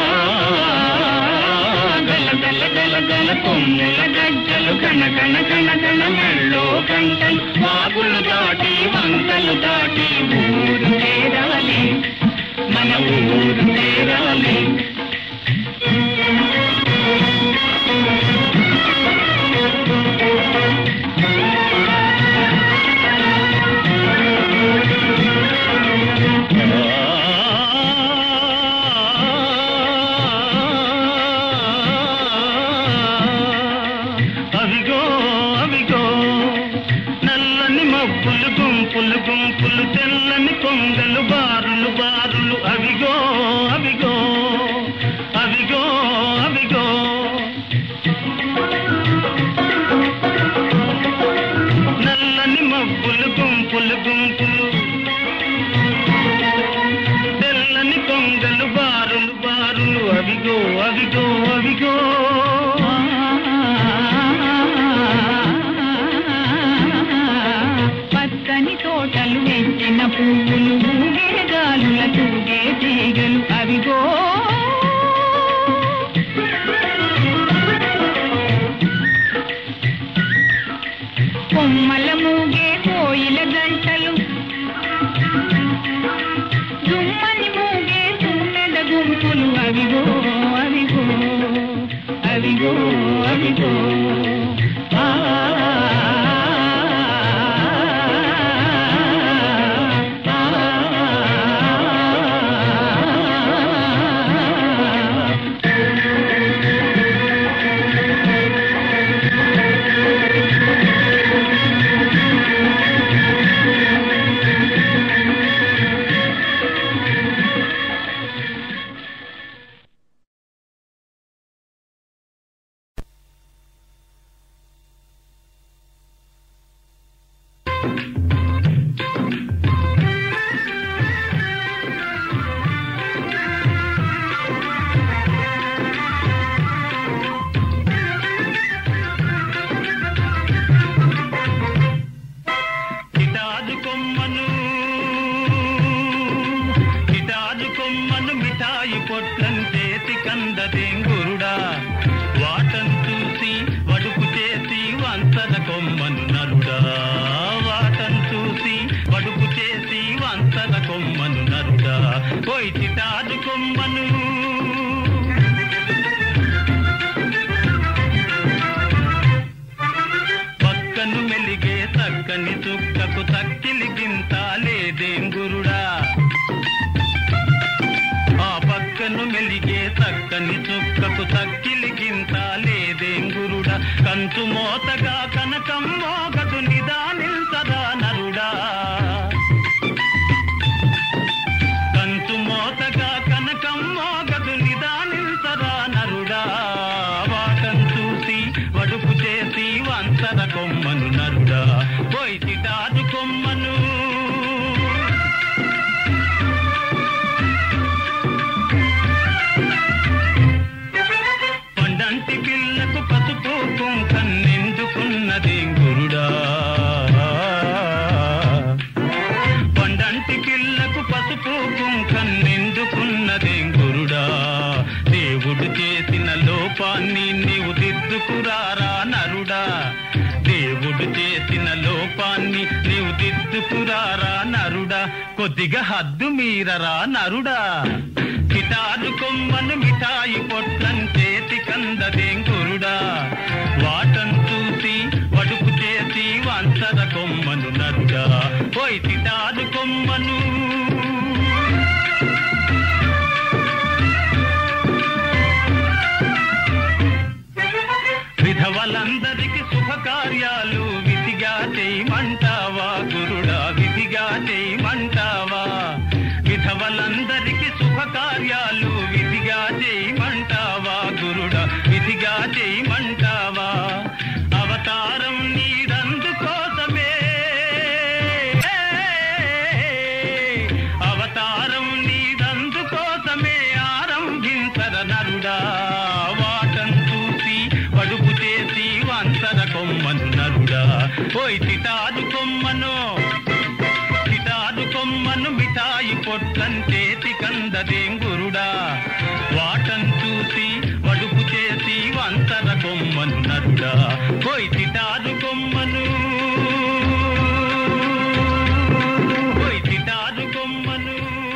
గల గల గల గల కొమ్ముల గజ్జలు గణ గణ గణ గణ మెళ్ళో గంటలు వాగులు దాటి వంకలు దాటి ఊరు చేరాలి మన ఊరు చేరాలి అవిగో అవిగో నల్లని మబ్బులు గుంపులు గుంపులు తెల్లని కొంగలు బారులు బారులు అవిగో అవిగో అవిగో అవిగో నల్లని మబ్బులు గుంపులు గుంపులు తెల్లని కొంగలు బారులు బారులు అవిగో అవిగో అవిగో పచ్చని తోటలు వెంచిన పువ్వులు ఊగే గాలుల తూగే తీగలు అవిగో కొమ్మల మూగే కోయిల గంటలు గుమ్మని మూగే తుమ్మెద గుంపులు అవిగో అవిగో అవిగో అవిగో ఆ చక్కని చుక్కకు తక్కిలికింత లేదేం గురుడా కంచు మోతగా కనకం మోగదు నిదానిల్సదా నరుడా కంచు మోతగా కనకం మోగదు నిదానిల్సదా నరుడా వాటం చూసి వడుపు చేసి వంతర కొమ్మను నరుడా పోయి చిటాదు కొమ్మను పండంటి పిల్లకు పసుపు కుంకన్నెందుకున్నదేం గురుడా పండంటి పిల్లకు పసుపు కుంకన్నెందుకున్నదేం గురుడా దేవుడు చేసిన లోపాన్ని నీవు దిద్దుకురారా నరుడా దేవుడు చేసిన లోపాన్ని నీవు దిద్దుకురారా నరుడా కొద్దిగా హద్దు మీరరా నరుడా కిటారు కొమ్మను మిఠాయి పొట్లం చేతి కందదేం గురుడా వాటం చూసి వడుపు చేసి వంచర కొమ్మను నరుడా పోయి తిటారు కొమ్మను విధవలందరికి శుభకార్యాలు విధిగా చేయమంటావా గురుడా విధిగా చేయమంటావా విధవలందరికి శుభకార్యాలు విధిగా చేయమంటావా గురుడా విధిగా చేయమంటావా అవతారం నీదందు కోసమే అవతారం నీదందు కోసమే ఆరంభించర నరుడా వాటం చూసి వడుపు చేసి వంచర కొమ్మను నరుడా పోయి తిటాదు కొమ్మను తిటాదు కొమ్మను మిఠాయి పొట్లం చేతి కందదేం గురుడా వాటం చూసి వడుపు చేసి వంచర కొమ్మను నరుడా పోయి తిటాదు కొమ్మను పోయి తిటాదు కొమ్మను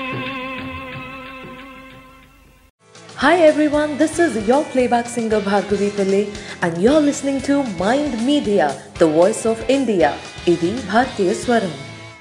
Hi everyone, this is your playback singer Bhargavi Pillai and you're listening to Mind Media, the voice of India. ఇది భారతీయ స్వరం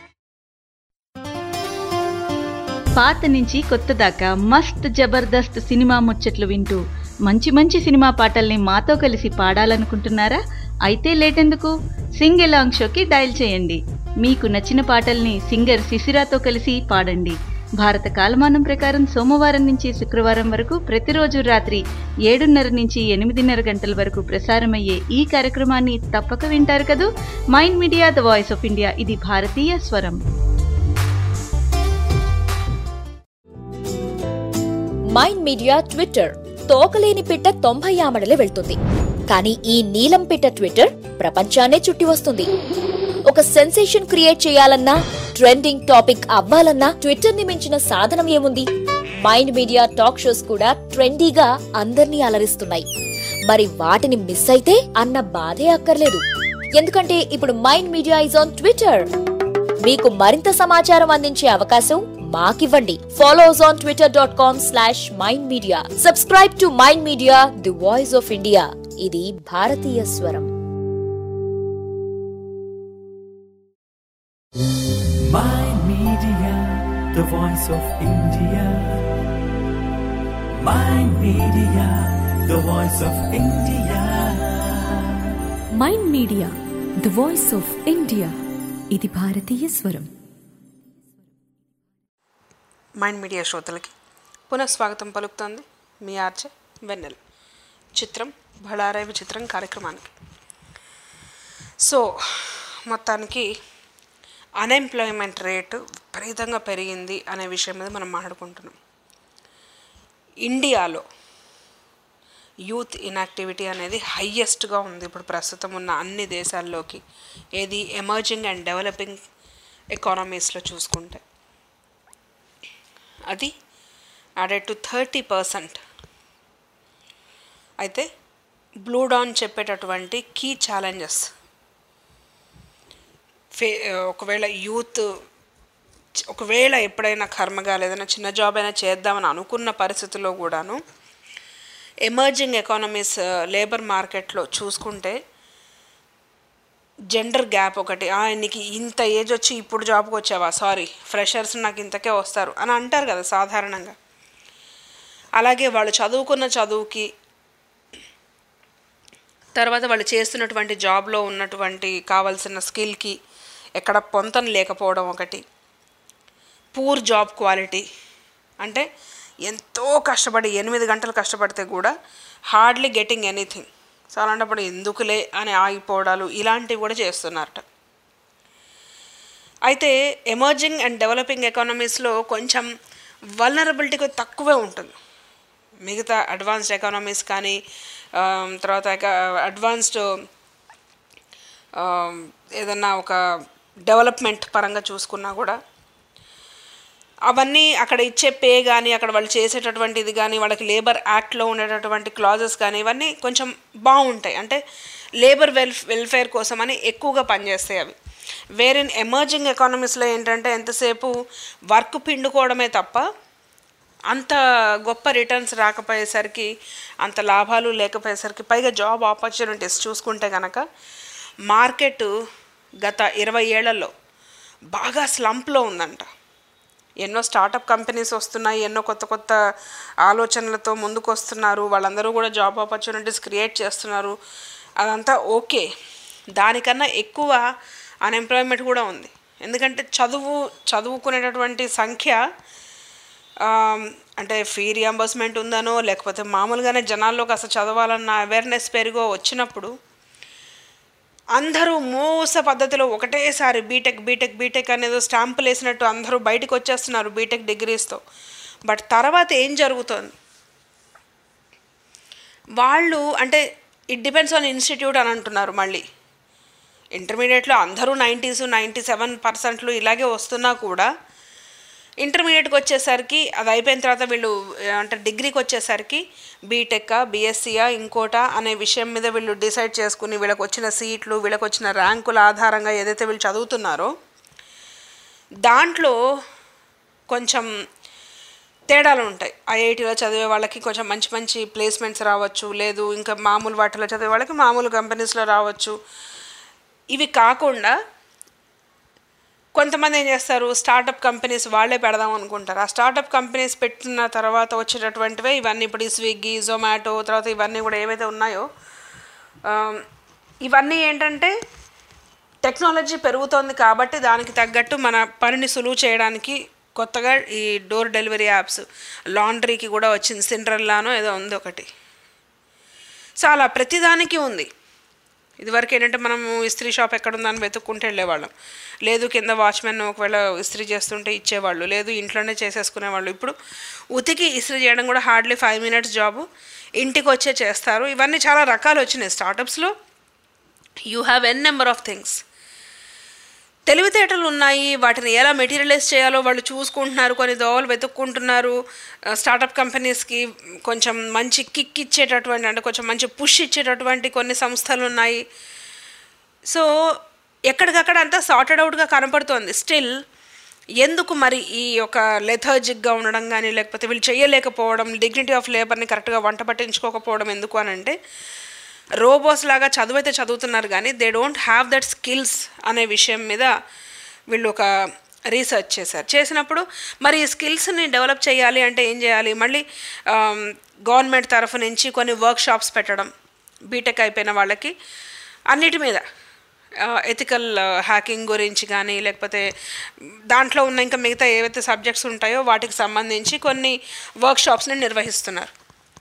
పాత నుంచి కొత్త దాకా మస్త్ జబర్దస్త్ సినిమా ముచ్చట్లు వింటూ మంచి మంచి సినిమా పాటల్ని మాతో కలిసి పాడాలనుకుంటున్నారా అయితే లేటెందుకు సింగ్ ఎలాంగ్ షోకి డయల్ చేయండి మీకు నచ్చిన పాటల్ని సింగర్ శిశిరాతో కలిసి పాడండి భారత కాలమానం ప్రకారం సోమవారం నుంచి శుక్రవారం వరకు ప్రతిరోజు రాత్రి ఏడున్నర నుంచి ఎనిమిదిన్నర గంటల వరకు ప్రసారమయ్యే ఈ కార్యక్రమాన్ని తప్పక వింటారు కదూ Mind media the voice of India ఇది భారతీయ స్వరం మైండ్ మీడియా ట్విట్టర్ తోకలేని పిట్ట తొంభై ఆమడలే వెళ్తుంది కానీ ఈ నీలం పిట్ట ట్విట్టర్ ప్రపంచాన్నే చుట్టి వస్తుంది ఒక సెన్సేషన్ క్రియేట్ చేయాలన్నా ట్రెండింగ్ టాపిక్ అవ్వాలన్నా ట్విట్టర్ ని మించిన సాధనం ఏముంది మైండ్ మీడియా టాక్ షోస్ కూడా ట్రెండీగా అందర్నీ అలరిస్తున్నాయి మరి వాటిని మిస్ అయితే అన్న బాధే అక్కర్లేదు ఎందుకంటే ఇప్పుడు Mind Media is on Twitter మీకు మరింత సమాచారం అందించే అవకాశం మాకివ్వండి follow us on Twitter dot com slash Mind Media subscribe to Mind Media the voice of India ఇది భారతీయ స్వరం Mind Media, the voice of India. Mind Media, the voice of India. Mind media the voice of India ఇది భారతీయ స్వరం mind media శ్రోతలకి పునఃస్వాగతం పలుకుతోంది మీ ఆర్చే వెన్నెల్ చిత్రం బళారైవ చిత్రం కార్యక్రమానికి సో మొత్తానికి అన్ఎంప్లాయ్మెంట్ రేటు విపరీతంగా పెరిగింది అనే విషయం మీద మనం మాట్లాడుకుంటున్నాం ఇండియాలో యూత్ ఇన్యాక్టివిటీ అనేది హయ్యెస్ట్గా ఉంది ఇప్పుడు ప్రస్తుతం ఉన్న అన్ని దేశాల్లోకి ఏది ఎమర్జింగ్ అండ్ డెవలపింగ్ ఎకానమీస్లో చూసుకుంటే అది యాడెడ్ టు థర్టీ పర్సెంట్ అయితే బ్లూ డాన్ చెప్పేటటువంటి కీ ఛాలెంజెస్ ఫే ఒకవేళ యూత్ ఒకవేళ ఎప్పుడైనా కర్మగా ఏదైనా చిన్న జాబ్ అయినా చేద్దామని అనుకున్న పరిస్థితుల్లో కూడాను ఎమర్జింగ్ ఎకానమీస్ లేబర్ మార్కెట్లో చూసుకుంటే జెండర్ గ్యాప్ ఒకటి "ఆ, నీకు ఇంత ఏజ్ వచ్చి ఇప్పుడు జాబ్కి వచ్చావా సారీ ఫ్రెషర్స్ నాకు ఇంతకే వస్తారు అని అంటారు కదా సాధారణంగా అలాగే వాళ్ళు చదువుకున్న చదువుకి తర్వాత వాళ్ళు చేస్తున్నటువంటి జాబ్లో ఉన్నటువంటి కావాల్సిన స్కిల్కి ఎక్కడ పొంతన లేకపోవడం ఒకటి పూర్ జాబ్ క్వాలిటీ అంటే ఎంతో కష్టపడి ఎనిమిది గంటలు కష్టపడితే కూడా హార్డ్లీ గెటింగ్ ఎనీథింగ్ సో అలాంటప్పుడు ఎందుకులే అని ఆగిపోవడాలు ఇలాంటివి కూడా చేస్తున్నారట అయితే ఎమర్జింగ్ అండ్ డెవలపింగ్ ఎకానమీస్లో కొంచెం వల్నరబిలిటీ తక్కువే ఉంటుంది మిగతా అడ్వాన్స్డ్ ఎకానమీస్ కానీ ఆ, తర్వాత అడ్వాన్స్డ్ ఏదన్నా ఒక డెవలప్మెంట్ పరంగా చూసుకున్నా కూడా అవన్నీ అక్కడ ఇచ్చే పే కానీ అక్కడ వాళ్ళు చేసేటటువంటి ఇది కానీ వాళ్ళకి లేబర్ యాక్ట్లో ఉండేటటువంటి క్లాజెస్ కానీ ఇవన్నీ కొంచెం బాగుంటాయి అంటే లేబర్ వెల్ వెల్ఫేర్ కోసం అని ఎక్కువగా పనిచేస్తాయి అవి వేరిన్ ఎమర్జింగ్ ఎకానమీస్లో ఏంటంటే ఎంతసేపు వర్క్ పిండుకోవడమే తప్ప అంత గొప్ప రిటర్న్స్ రాకపోయేసరికి అంత లాభాలు లేకపోయేసరికి పైగా జాబ్ ఆపర్చునిటీస్ చూసుకుంటే కనుక మార్కెట్ గత ఇరవై ఏళ్లలో బాగా స్లంప్లో ఉందంట ఎన్నో స్టార్టప్ కంపెనీస్ వస్తున్నాయి ఎన్నో కొత్త కొత్త ఆలోచనలతో ముందుకు వస్తున్నారు వాళ్ళందరూ కూడా జాబ్ ఆపర్చునిటీస్ క్రియేట్ చేస్తున్నారు అదంతా ఓకే దానికన్నా ఎక్కువ అన్ఎంప్లాయ్మెంట్ కూడా ఉంది ఎందుకంటే చదువు చదువుకునేటటువంటి సంఖ్య ఆమ్, అంటే ఫీ రియంబర్స్మెంట్ ఉందనో లేకపోతే మామూలుగానే జనాల్లోకి అసలు చదవాలన్న అవేర్నెస్ పెరిగో వచ్చినప్పుడు అందరూ మోస పద్ధతిలో ఒకటేసారి బీటెక్ బీటెక్ బీటెక్ అనేది స్టాంపులు వేసినట్టు అందరూ బయటకు వచ్చేస్తున్నారు బీటెక్ డిగ్రీస్తో బట్ తర్వాత ఏం జరుగుతుంది వాళ్ళు అంటే ఇట్ డిపెండ్స్ ఆన్ ఇన్స్టిట్యూట్ అని అంటున్నారు మళ్ళీ ఇంటర్మీడియట్లో అందరూ నైంటీస్ నైంటీ సెవెన్ పర్సెంట్లు ఇలాగే వస్తున్నా కూడా ఇంటర్మీడియట్కి వచ్చేసరికి అది అయిపోయిన తర్వాత వీళ్ళు ఆ, అంటే డిగ్రీకి వచ్చేసరికి బీటెక్కా బీఎస్సీయా ఇంకోటా అనే విషయం మీద వీళ్ళు డిసైడ్ చేసుకుని వీళ్ళకి వచ్చిన సీట్లు వీళ్ళకి వచ్చిన ర్యాంకుల ఆధారంగా ఏదైతే వీళ్ళు చదువుతున్నారో దాంట్లో కొంచెం తేడాలు ఉంటాయి ఐఐటీలో చదివే వాళ్ళకి కొంచెం మంచి మంచి ప్లేస్మెంట్స్ రావచ్చు లేదు ఇంకా మామూలు వాటిలో చదివే వాళ్ళకి మామూలు కంపెనీస్లో రావచ్చు ఇవి కాకుండా కొంతమంది ఏం చేస్తారు స్టార్టప్ కంపెనీస్ వాళ్ళే పెడదాం అనుకుంటారు ఆ స్టార్టప్ కంపెనీస్ పెట్టిన తర్వాత వచ్చేటటువంటివే ఇవన్నీ ఇప్పుడు ఈ స్విగ్గీ జొమాటో తర్వాత ఇవన్నీ కూడా ఏవైతే ఉన్నాయో ఆ, ఇవన్నీ ఏంటంటే టెక్నాలజీ పెరుగుతోంది కాబట్టి దానికి తగ్గట్టు మన పనిని సులువు చేయడానికి కొత్తగా ఈ డోర్ డెలివరీ యాప్స్ లాండ్రీకి కూడా వచ్చింది సిండ్రల్లానో ఏదో ఉంది ఒకటి సో అలా ప్రతిదానికి ఉంది ఇదివరకు ఏంటంటే మనము ఇస్త్రీ షాప్ ఎక్కడ ఉందని వెతుక్కుంటూ వెళ్ళేవాళ్ళం లేదు కింద వాచ్మెన్ ఒకవేళ ఇస్త్రీ చేస్తుంటే ఇచ్చేవాళ్ళు లేదు ఇంట్లోనే చేసేసుకునేవాళ్ళు ఇప్పుడు ఉతికి ఇస్త్రీ చేయడం కూడా హార్డ్లీ ఫైవ్ మినిట్స్ జాబు ఇంటికి వచ్చే చేస్తారు ఇవన్నీ చాలా రకాలు వచ్చినాయి స్టార్టప్స్లో you have n number of things తెలివితేటలు ఉన్నాయి వాటిని ఎలా మెటీరియలైజ్ చేయాలో వాళ్ళు చూసుకుంటున్నారు కొన్ని దోవలు వెతుక్కుంటున్నారు ఆ, స్టార్టప్ కంపెనీస్కి కొంచెం మంచి కిక్ ఇచ్చేటటువంటి అంటే కొంచెం మంచి పుష్ ఇచ్చేటటువంటి కొన్ని సంస్థలు ఉన్నాయి సో ఎక్కడికక్కడ అంతా సార్టెడ్ అవుట్గా కనపడుతోంది స్టిల్ ఎందుకు మరి ఈ యొక్క లెథర్జిక్గా ఉండడం కానీ లేకపోతే వీళ్ళు చేయలేకపోవడం డిగ్నిటీ ఆఫ్ లేబర్ని కరెక్ట్గా వంట పట్టించుకోకపోవడం ఎందుకు అని అంటే రోబోస్ లాగా చదువైతే చదువుతున్నారు కానీ they don't have that skills అనే విషయం మీద వీళ్ళు ఒక రీసెర్చ్ చేశారు చేసినప్పుడు మరి ఈ స్కిల్స్ని డెవలప్ చేయాలి అంటే ఏం చేయాలి మళ్ళీ గవర్నమెంట్ తరఫు నుంచి కొన్ని వర్క్ షాప్స్ పెట్టడం బీటెక్ అయిపోయిన వాళ్ళకి అన్నిటి మీద ఎథికల్ హ్యాకింగ్ గురించి కానీ లేకపోతే దాంట్లో ఉన్న ఇంకా మిగతా ఏవైతే సబ్జెక్ట్స్ ఉంటాయో వాటికి సంబంధించి కొన్ని వర్క్ షాప్స్ని నిర్వహిస్తున్నారు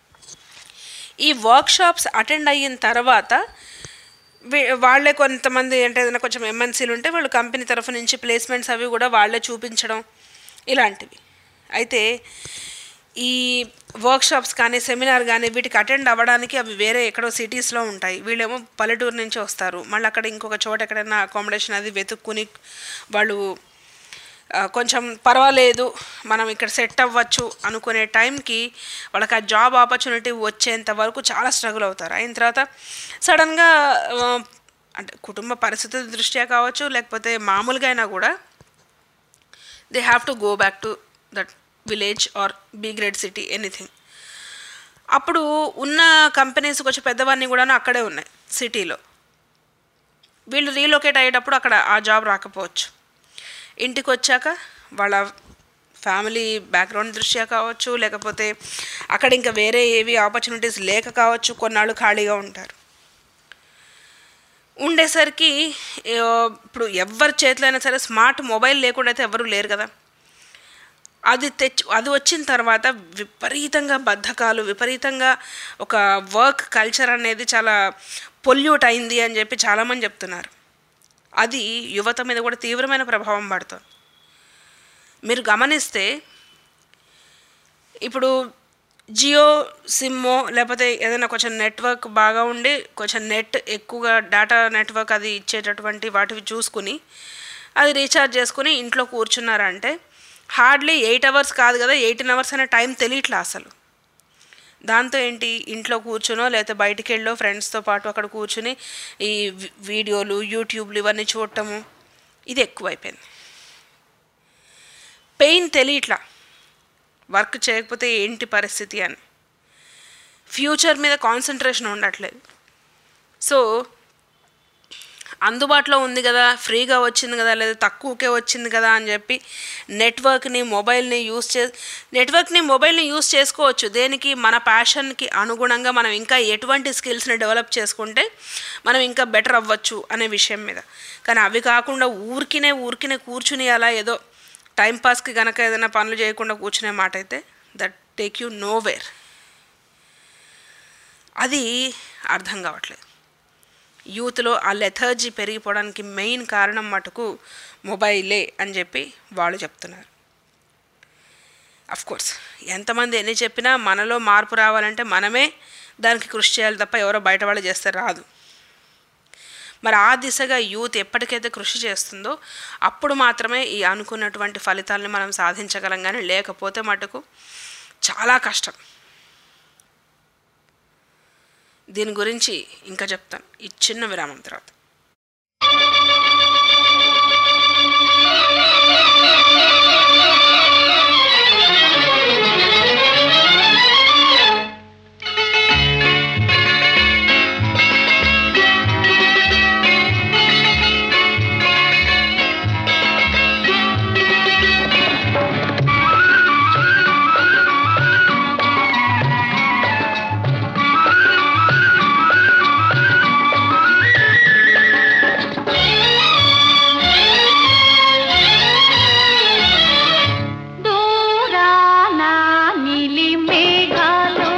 ఈ వర్క్ షాప్స్ అటెండ్ అయిన తర్వాత వీ- వాళ్ళే కొంతమంది అంటే ఏదైనా కొంచెం ఎంఎన్సీలు ఉంటే వాళ్ళు కంపెనీ తరఫు నుంచి ప్లేస్మెంట్స్ అవి కూడా వాళ్ళే చూపించడం ఇలాంటివి అయితే ఈ వర్క్ షాప్స్ కానీ సెమినార్ కానీ వీటికి అటెండ్ అవ్వడానికి అవి వేరే ఎక్కడో సిటీస్లో ఉంటాయి వీళ్ళేమో పల్లెటూరు నుంచి వస్తారు మళ్ళీ అక్కడ ఇంకొక చోట ఎక్కడైనా అకామిడేషన్ అది వెతుక్కుని వాళ్ళు ఆ, కొంచెం పర్వాలేదు మనం ఇక్కడ సెట్ అవ్వచ్చు అనుకునే టైంకి వాళ్ళకి ఆ జాబ్ ఆపర్చునిటీ వచ్చేంత వరకు చాలా స్ట్రగుల్ అవుతారు అయిన తర్వాత సడన్గా ఆ, అంటే కుటుంబ పరిస్థితుల దృష్ట్యా కావచ్చు లేకపోతే మామూలుగా అయినా కూడా they have to go back to that village or B grade city anything అప్పుడు ఉన్న కంపెనీస్ కొంచెం పెద్దవన్నీ కూడా అక్కడే ఉన్నాయి సిటీలో వీళ్ళు రీలొకేట్ అయ్యేటప్పుడు అక్కడ ఆ జాబ్ రాకపోవచ్చు ఇంటికి వచ్చాక వాళ్ళ ఫ్యామిలీ బ్యాక్గ్రౌండ్ దృష్ట్యా కావచ్చు లేకపోతే అక్కడ ఇంకా వేరే ఏవి ఆపర్చునిటీస్ లేక కావచ్చు కొన్నాళ్ళు ఖాళీగా ఉంటారు ఉండేసరికి ఏ, ఇప్పుడు ఎవరి చేతిలో అయినా సరే స్మార్ట్ మొబైల్ లేకుండా అయితే ఎవరు లేరు కదా అది తెచ్చి అది వచ్చిన తర్వాత విపరీతంగా బద్ధకాలు విపరీతంగా ఒక వర్క్ కల్చర్ అనేది చాలా పొల్యూట్ అయింది అని చెప్పి చాలామంది చెప్తున్నారు అది యువత మీద కూడా తీవ్రమైన ప్రభావం పడుతుంది మీరు గమనిస్తే ఇప్పుడు జియో సిమ్మో లేకపోతే ఏదైనా కొంచెం నెట్వర్క్ బాగా ఉండి కొంచెం నెట్ ఎక్కువగా డేటా నెట్వర్క్ అది ఇచ్చేటటువంటి వాటివి చూసుకుని అది రీఛార్జ్ చేసుకుని ఇంట్లో కూర్చున్నారంటే హార్డ్లీ ఎయిట్ అవర్స్ కాదు కదా ఎయిటీన్ అవర్స్ అనే టైం తెలియట్లే అసలు దాంతో ఏంటి ఇంట్లో కూర్చునో లేకపోతే బయటికి వెళ్ళో ఫ్రెండ్స్తో పాటు అక్కడ కూర్చుని ఈ వి- వీడియోలు యూట్యూబ్లు ఇవన్నీ చూడటము ఇది ఎక్కువైపోయింది పెయిన్ తెలియట్లా వర్క్ చేయకపోతే ఏంటి పరిస్థితి అని ఫ్యూచర్ మీద కాన్సన్ట్రేషన్ ఉండట్లేదు సో అందుబాటులో ఉంది కదా ఫ్రీగా వచ్చింది కదా లేదా తక్కువకే వచ్చింది కదా అని చెప్పి నెట్వర్క్ని మొబైల్ని యూస్ చే నెట్వర్క్ని మొబైల్ని యూస్ చేసుకోవచ్చు దేనికి మన ప్యాషన్కి అనుగుణంగా మనం ఇంకా ఎటువంటి స్కిల్స్ని డెవలప్ చేసుకుంటే మనం ఇంకా బెటర్ అవ్వచ్చు అనే విషయం మీద కానీ అవి కాకుండా ఊరికినే ఊరికినే కూర్చుని అలా ఏదో టైంపాస్కి కనుక ఏదైనా పనులు చేయకుండా కూర్చునే మాట అయితే that take you nowhere అది అర్థం కావట్లేదు యూత్లో ఆ లెథర్జీ పెరిగిపోవడానికి మెయిన్ కారణం మటుకు మొబైలే అని చెప్పి వాళ్ళు చెప్తున్నారు అఫ్ కోర్స్ ఎంతమంది ఎన్ని చెప్పినా మనలో మార్పు రావాలంటే మనమే దానికి కృషి చేయాలి తప్ప ఎవరో బయట వాళ్ళు చేస్తే రాదు మరి ఆ దిశగా యూత్ ఎప్పటికైతే కృషి చేస్తుందో అప్పుడు మాత్రమే ఈ అనుకున్నటువంటి ఫలితాలను మనం సాధించగలం కానీ లేకపోతే మటుకు చాలా కష్టం దీని గురించి ఇంకా చెప్తాను ఈ చిన్న విరామం తర్వాత దూరాన నీలి మేఘాలు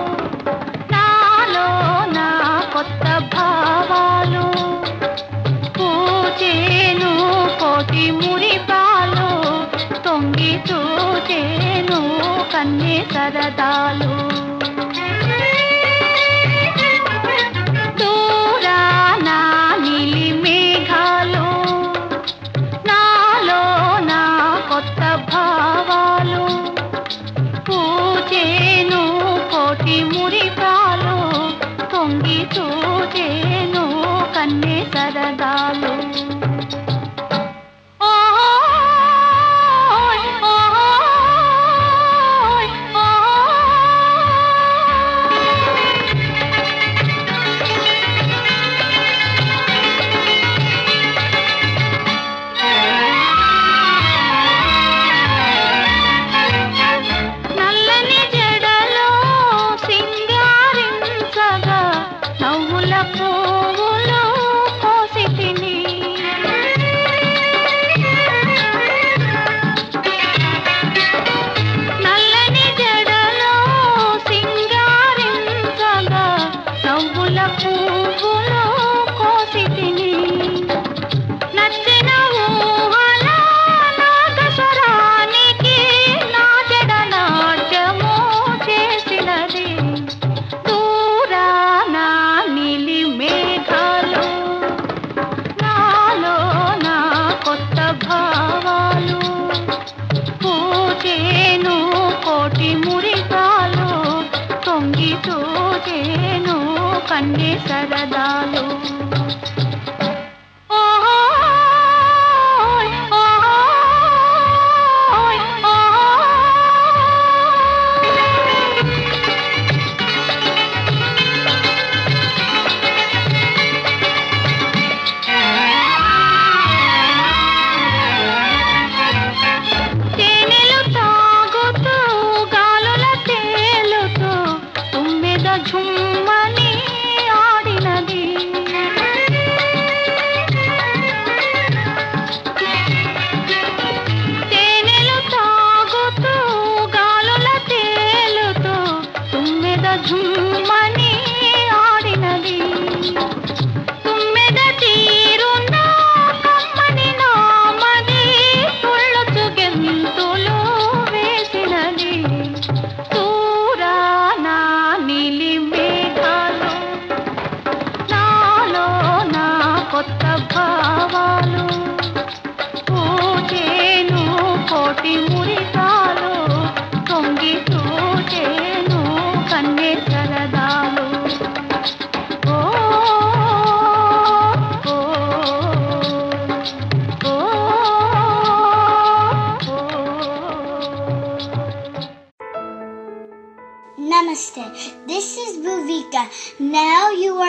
నాలో నా కొత్త భావాలు పూచేను కోటి మురిపాలు తొంగి చూచేను కన్నే సరదాలు దూరాన నీలి మేఘాలు నాలో నా కొత్త భావాలు పూచేను కోటి మురిపాలు తొంగి చూచేను కన్నే సరదాలు ఓయ్, ఓయ్, నల్లని జడలో సింగారించగా నవ్వుల పువ్వులు కోసి తిని నల్లని జడలో సింగారించగా నవ్వుల పువ్వులు కోసి తిని నచ్చిన ఊహల నాగస్వరానికి నా జడ నాట్యము చేసినది దూరాన నీలి మేఘాలు నాలో నా కొత్త భావాలు పూచేను కోటి మురికాలు తొంగి చూచేను కన్నే సరదాలు ఓయ్, ఓయ్, తేనెలు తా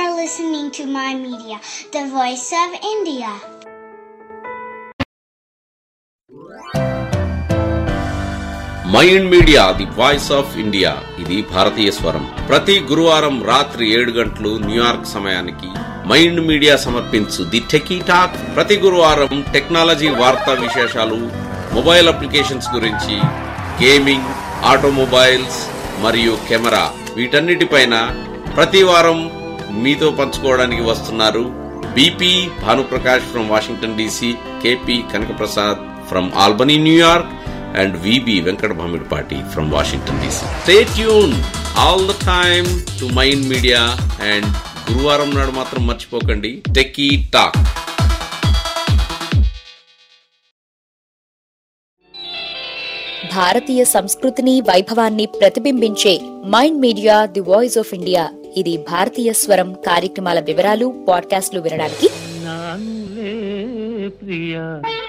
are listening to My Media, the voice of India. Mind Media the voice of India ఇది భారతీయ స్వరం ప్రతి గురువారం రాత్రి ఏడు గంటలు న్యూయార్క్ సమయానికి మైండ్ మీడియా సమర్పించు ది టెకీ టాక్ ప్రతి గురువారం టెక్నాలజీ వార్తా విశేషాలు మొబైల్ అప్లికేషన్స్ గురించి గేమింగ్ ఆటోమొబైల్స్ మరియు కెమెరా వీటన్నిటిపైన ప్రతి వారం మీతో పంచుకోవడానికి వస్తున్నారు BP Bhanuprakash from Washington DC KP Kanakaprasad from Albany New York and VB Venkat Bhamidpati from Washington DC. Stay tuned all the time to Mind Media and గురువారం నాడు మాత్రం మర్చిపోకండి టెకీ టాక్ భారతీయ సంస్కృతిని వైభవాన్ని ప్రతిబింబించే Mind Media the voice of India ఇది భారతీయ స్వరం కార్యక్రమాల వివరాలు పాడ్కాస్ట్లు వినడానికి నానులే ప్రియ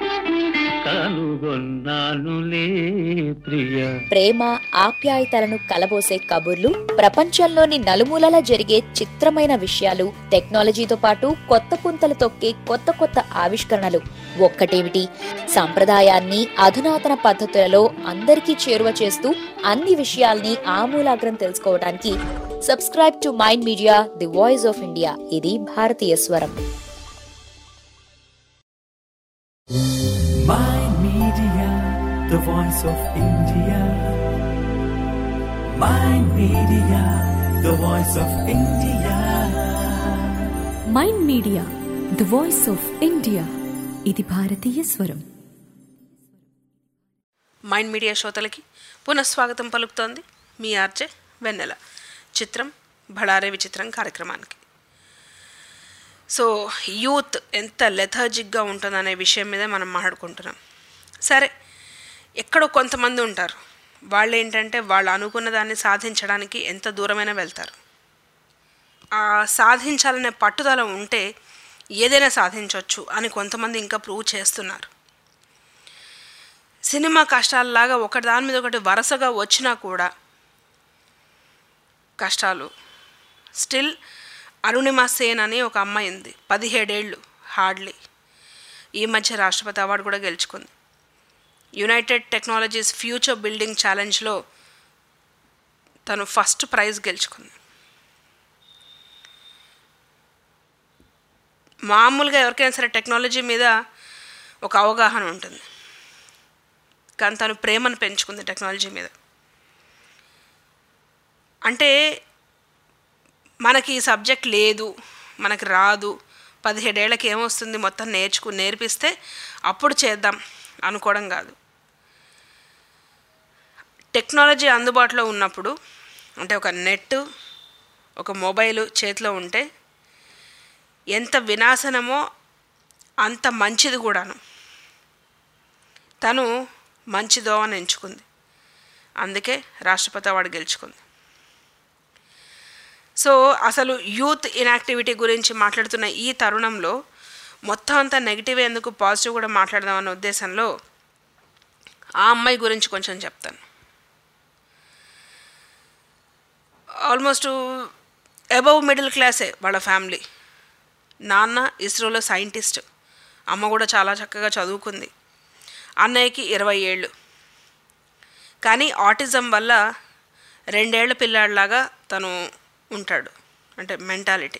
కనుగొన్నానులే ప్రియ ప్రేమ ఆప్యాయతలను కలబోసే కబుర్లు ప్రపంచంలోని నలుమూలలా జరిగే చిత్రమైన విషయాలు టెక్నాలజీతో పాటు కొత్త పుంతలు తొక్కే కొత్త కొత్త ఆవిష్కరణలు ఒక్కటేమిటి సంప్రదాయాన్ని అధునాతన పద్ధతులలో అందరికీ చేరువ చేస్తూ అన్ని విషయాల్ని ఆమూలాగ్రం తెలుసుకోవడానికి subscribe to Mind Media the voice of India ఇది భారతీయ స్వరం Mind Media, the voice of India. Mind Media, the voice of India. Mind media the voice of India ఇది భారతీయ స్వరం మైండ్ మీడియా శ్రోతలకి పునఃస్వాగతం పలుకుతోంది మీ ఆర్జే వెన్నెల చిత్రం బళారే విచిత్రం కార్యక్రమానికి సో యూత్ ఎంత లెథర్జిక్గా ఉంటుందనే విషయం మీద మనం మాట్లాడుకుంటున్నాం సరే ఎక్కడో కొంతమంది ఉంటారు వాళ్ళు ఏంటంటే వాళ్ళు అనుకున్న దాన్ని సాధించడానికి ఎంత దూరమైనా వెళ్తారు ఆ సాధించాలనే పట్టుదల ఉంటే ఏదైనా సాధించవచ్చు అని కొంతమంది ఇంకా ప్రూవ్ చేస్తున్నారు సినిమా కష్టాలలాగా ఒకటి దాని మీద ఒకటి వరుసగా వచ్చినా కూడా కష్టాలు స్టిల్ అరుణిమ సేన్ అని ఒక అమ్మాయి ఉంది పదిహేడేళ్ళు హార్డ్లీ ఈ మధ్య రాష్ట్రపతి అవార్డు కూడా గెలుచుకుంది యునైటెడ్ టెక్నాలజీస్ ఫ్యూచర్ బిల్డింగ్ ఛాలెంజ్లో తను ఫస్ట్ ప్రైజ్ గెలుచుకుంది మామూలుగా ఎవరికైనా సరే టెక్నాలజీ మీద ఒక అవగాహన ఉంటుంది కానీ తను ప్రేమను పెంచుకుంది టెక్నాలజీ మీద అంటే మనకి ఈ సబ్జెక్ట్ లేదు మనకి రాదు పదిహేడేళ్ళకి ఏమొస్తుంది మొత్తం నేర్చుకు నేర్పిస్తే అప్పుడు చేద్దాం అనుకోవడం కాదు టెక్నాలజీ అందుబాటులో ఉన్నప్పుడు అంటే ఒక నెట్ ఒక మొబైల్ చేతిలో ఉంటే ఎంత వినాశనమో అంత మంచిది కూడాను తను మంచిదో అని ఎంచుకుంది అందుకే రాష్ట్రపతి అవార్డు గెలుచుకుంది సో అసలు యూత్ ఇన్యాక్టివిటీ గురించి మాట్లాడుతున్న ఈ తరుణంలో మొత్తం అంతా నెగిటివ్ ఎందుకు పాజిటివ్ కూడా మాట్లాడదామన్న ఉద్దేశంలో ఆ అమ్మాయి గురించి కొంచెం చెప్తాను ఆల్మోస్ట్ అబవ్ మిడిల్ క్లాసే వాళ్ళ ఫ్యామిలీ నాన్న ఇస్రోలో సైంటిస్ట్ అమ్మ కూడా చాలా చక్కగా చదువుకుంది అన్నయ్యకి ఇరవై ఏళ్ళు కానీ ఆటిజం వల్ల రెండేళ్ల పిల్లాడిలాగా తను ఉంటాడు అంటే మెంటాలిటీ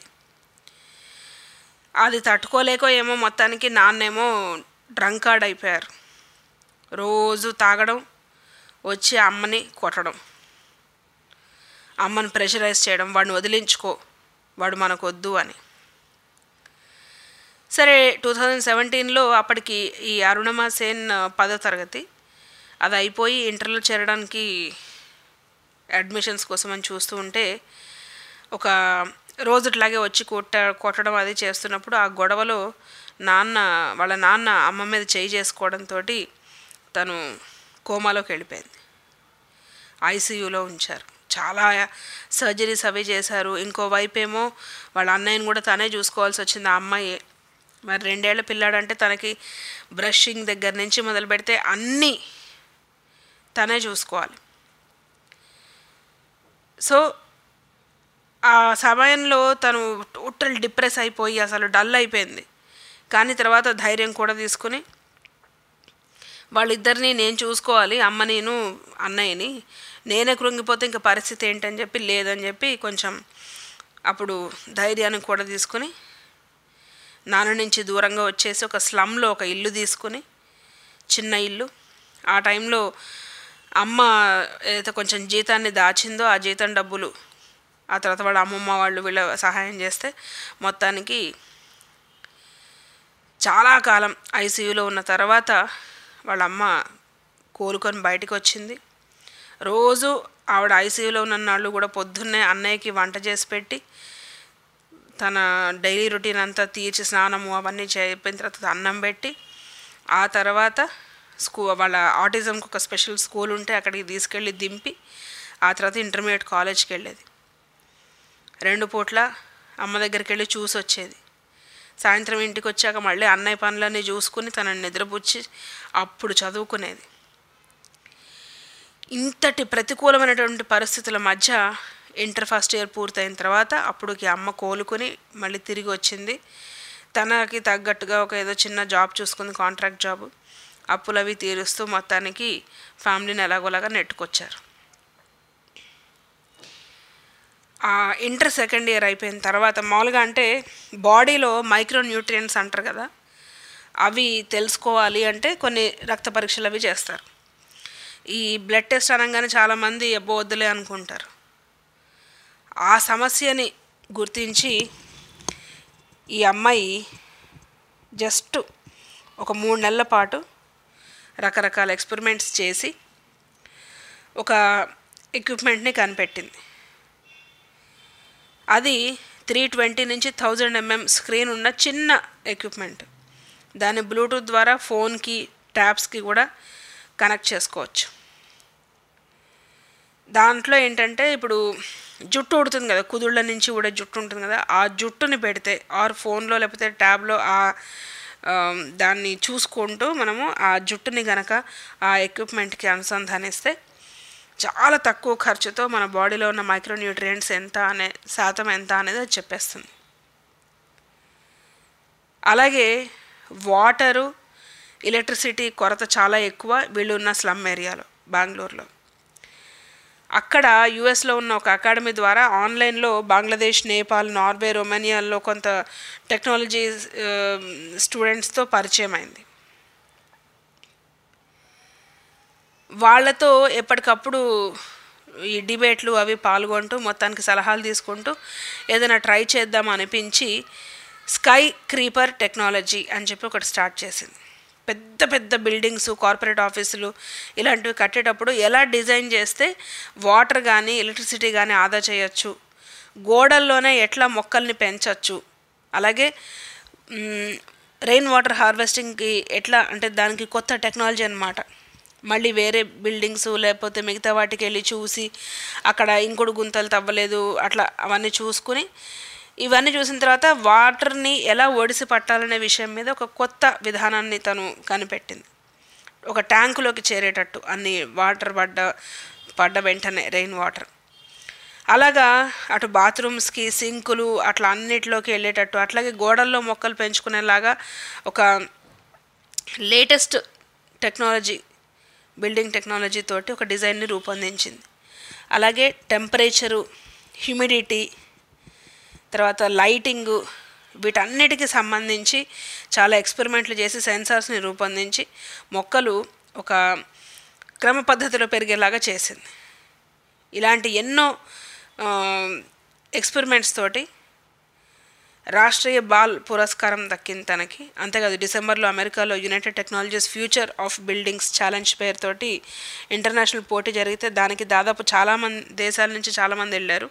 అది తట్టుకోలేకో ఏమో మొత్తానికి నాన్నేమో డ్రంకార్డ్ అయిపోయారు రోజు తాగడం వచ్చి అమ్మని కొట్టడం అమ్మని ప్రెషరైజ్ చేయడం వాడిని వదిలించుకో వాడు మనకొద్దు అని సరే టూ థౌజండ్ సెవెంటీన్లో అప్పటికి ఈ అరుణమ సేన్ పదో తరగతి అది అయిపోయి ఇంటర్లో చేరడానికి అడ్మిషన్స్ కోసం అని చూస్తూ ఉంటే ఒక రోజు ఇట్లాగే వచ్చి కొట్ట కొట్టడం అది చేస్తున్నప్పుడు ఆ గొడవలో నాన్న వాళ్ళ నాన్న అమ్మ మీద చేయి చేసుకోవడంతో తను కోమాలోకి వెళ్ళిపోయింది ఐసీయూలో ఉంచారు చాలా సర్జరీస్ అవి చేశారు ఇంకో వైపు ఏమో వాళ్ళ అన్నయ్యని కూడా తనే చూసుకోవాల్సి వచ్చింది ఆ అమ్మాయి మరి రెండేళ్ల పిల్లాడంటే తనకి బ్రషింగ్ దగ్గర నుంచి మొదలు పెడితే అన్నీ తనే చూసుకోవాలి సో ఆ సమయంలో తను టోటల్ డిప్రెస్ అయిపోయి అసలు డల్ అయిపోయింది కానీ తర్వాత ధైర్యం కూడా తీసుకుని వాళ్ళిద్దరిని నేను చూసుకోవాలి అమ్మ నేను అన్నయ్యని నేనే కృంగిపోతే ఇంకా పరిస్థితి ఏంటని చెప్పి లేదని చెప్పి కొంచెం అప్పుడు ధైర్యాన్ని కూడా తీసుకుని నాన్న నుంచి దూరంగా వచ్చేసి ఒక స్లమ్లో ఒక ఇల్లు తీసుకుని చిన్న ఇల్లు ఆ టైంలో అమ్మ ఏదైతే కొంచెం జీతాన్ని దాచిందో ఆ జీతం డబ్బులు ఆ తర్వాత వాళ్ళ అమ్మమ్మ వాళ్ళు వీళ్ళ సహాయం చేస్తే మొత్తానికి చాలా కాలం ఐసీయూలో ఉన్న తర్వాత వాళ్ళ అమ్మ కోలుకొని బయటికి వచ్చింది రోజు ఆవిడ ఐసీయూలో ఉన్న నాళ్ళు కూడా పొద్దున్నే అన్నయ్యకి వంట చేసి పెట్టి తన డైలీ రొటీన్ అంతా తీర్చి స్నానము అవన్నీ చేయిపోయిన తర్వాత అన్నం పెట్టి ఆ తర్వాత స్కూ వాళ్ళ ఆటిజంకి ఒక స్పెషల్ స్కూల్ ఉంటే అక్కడికి తీసుకెళ్ళి దింపి ఆ తర్వాత ఇంటర్మీడియట్ కాలేజ్కి వెళ్ళేది రెండు పూట్ల అమ్మ దగ్గరికి వెళ్ళి చూసి వచ్చేది సాయంత్రం ఇంటికి వచ్చాక మళ్ళీ అన్నయ్య పనులన్నీ చూసుకుని తనని నిద్రపుచ్చి అప్పుడు చదువుకునేది ఇంతటి ప్రతికూలమైనటువంటి పరిస్థితుల మధ్య ఇంటర్ ఫస్ట్ ఇయర్ పూర్తయిన తర్వాత అప్పుడుకి అమ్మ కోలుకొని మళ్ళీ తిరిగి వచ్చింది తనకి తగ్గట్టుగా ఒక ఏదో చిన్న జాబ్ చూసుకుంది కాంట్రాక్ట్ జాబ్ అప్పులు అవి తీరుస్తూ మొత్తానికి ఫ్యామిలీని ఎలాగోలాగా నెట్టుకొచ్చారు ఆ ఇంటర్ సెకండ్ ఇయర్ అయిపోయిన తర్వాత మామూలుగా అంటే బాడీలో మైక్రో న్యూట్రియంట్స్ అంటారు కదా అవి తెలుసుకోవాలి అంటే కొన్ని రక్త పరీక్షలు అవి చేస్తారు ఈ బ్లడ్ టెస్ట్ అనగానే చాలామంది అబ్బో వద్దులే అనుకుంటారు ఆ సమస్యని గుర్తించి ఈ అమ్మాయి జస్ట్ ఒక మూడు నెలల పాటు రకరకాల ఎక్స్పెరిమెంట్స్ చేసి ఒక ఎక్విప్మెంట్ని కనిపెట్టింది అది త్రీ ట్వంటీ నుంచి థౌజండ్ ఎంఎం స్క్రీన్ ఉన్న చిన్న ఎక్విప్మెంట్ దాన్ని బ్లూటూత్ ద్వారా ఫోన్కి ట్యాబ్స్కి కూడా కనెక్ట్ చేసుకోవచ్చు దాంట్లో ఏంటంటే ఇప్పుడు జుట్టు ఉడుతుంది కదా కుదుళ్ళ నుంచి కూడా జుట్టు ఉంటుంది కదా ఆ జుట్టుని పెడితే ఆర్ ఫోన్లో లేకపోతే ట్యాబ్లో ఆ దాన్ని చూసుకుంటూ మనము ఆ జుట్టుని గనక ఆ ఎక్విప్మెంట్కి అనుసంధానిస్తే చాలా తక్కువ ఖర్చుతో మన బాడీలో ఉన్న మైక్రోన్యూట్రియంట్స్ ఎంత అనే శాతం ఎంత అనేది అది చెప్పేస్తుంది అలాగే వాటరు ఎలక్ట్రిసిటీ కొరత చాలా ఎక్కువ వీళ్ళు ఉన్న స్లమ్ ఏరియాలో బెంగళూరులో అక్కడ యుఎస్లో ఉన్న ఒక అకాడమీ ద్వారా ఆన్లైన్లో బంగ్లాదేశ్ నేపాల్ నార్వే రొమానియాల్లో కొంత టెక్నాలజీ స్టూడెంట్స్తో పరిచయం అయింది వాళ్ళతో ఎప్పటికప్పుడు ఈ డిబేట్లు అవి పాల్గొంటూ మొత్తానికి సలహాలు తీసుకుంటూ ఏదైనా ట్రై చేద్దాం అనిపించి స్కై క్రీపర్ టెక్నాలజీ అని చెప్పి ఒకటి స్టార్ట్ చేసింది పెద్ద పెద్ద బిల్డింగ్స్ కార్పొరేట్ ఆఫీసులు ఇలాంటివి కట్టేటప్పుడు ఎలా డిజైన్ చేస్తే వాటర్ కానీ ఎలక్ట్రిసిటీ కానీ ఆదా చేయొచ్చు గోడల్లోనే ఎట్లా మొక్కల్ని పెంచవచ్చు అలాగే రెయిన్ వాటర్ హార్వెస్టింగ్కి ఎట్లా అంటే దానికి కొత్త టెక్నాలజీ అనమాట మళ్ళీ వేరే బిల్డింగ్స్ లేకపోతే మిగతా వాటికి వెళ్ళి చూసి అక్కడ ఇంకొడు గుంతలు తవ్వలేదు అట్లా అవన్నీ చూసుకుని ఇవన్నీ చూసిన తర్వాత వాటర్ని ఎలా ఒడిసి పట్టాలనే విషయం మీద ఒక కొత్త విధానాన్ని తను కనిపెట్టింది ఒక ట్యాంకులోకి చేరేటట్టు అన్ని వాటర్ పడ్డ పడ్డ వెంటనే రెయిన్ వాటర్ అలాగా అటు బాత్రూమ్స్కి సింకులు అట్లా అన్నిటిలోకి వెళ్ళేటట్టు అట్లాగే గోడల్లో మొక్కలు పెంచుకునేలాగా ఒక లేటెస్ట్ టెక్నాలజీ బిల్డింగ్ టెక్నాలజీ తోటి ఒక డిజైన్ని రూపొందించింది అలాగే టెంపరేచరు హ్యూమిడిటీ తర్వాత లైటింగు వీటన్నిటికి సంబంధించి చాలా ఎక్స్పెరిమెంట్లు చేసి సెన్సార్స్ని రూపొందించి మొక్కలు ఒక క్రమ పద్ధతిలో పెరిగేలాగా చేసింది ఇలాంటి ఎన్నో ఎక్స్పెరిమెంట్స్ తోటి రాష్ట్రీయ బాల్ పురస్కారం దక్కింది తనకి అంతేకాదు డిసెంబర్లో అమెరికాలో United Technologies future of buildings challenge పేరుతోటి ఇంటర్నేషనల్ పోటీ జరిగితే దానికి దాదాపు చాలామంది దేశాల నుంచి చాలామంది వెళ్ళారు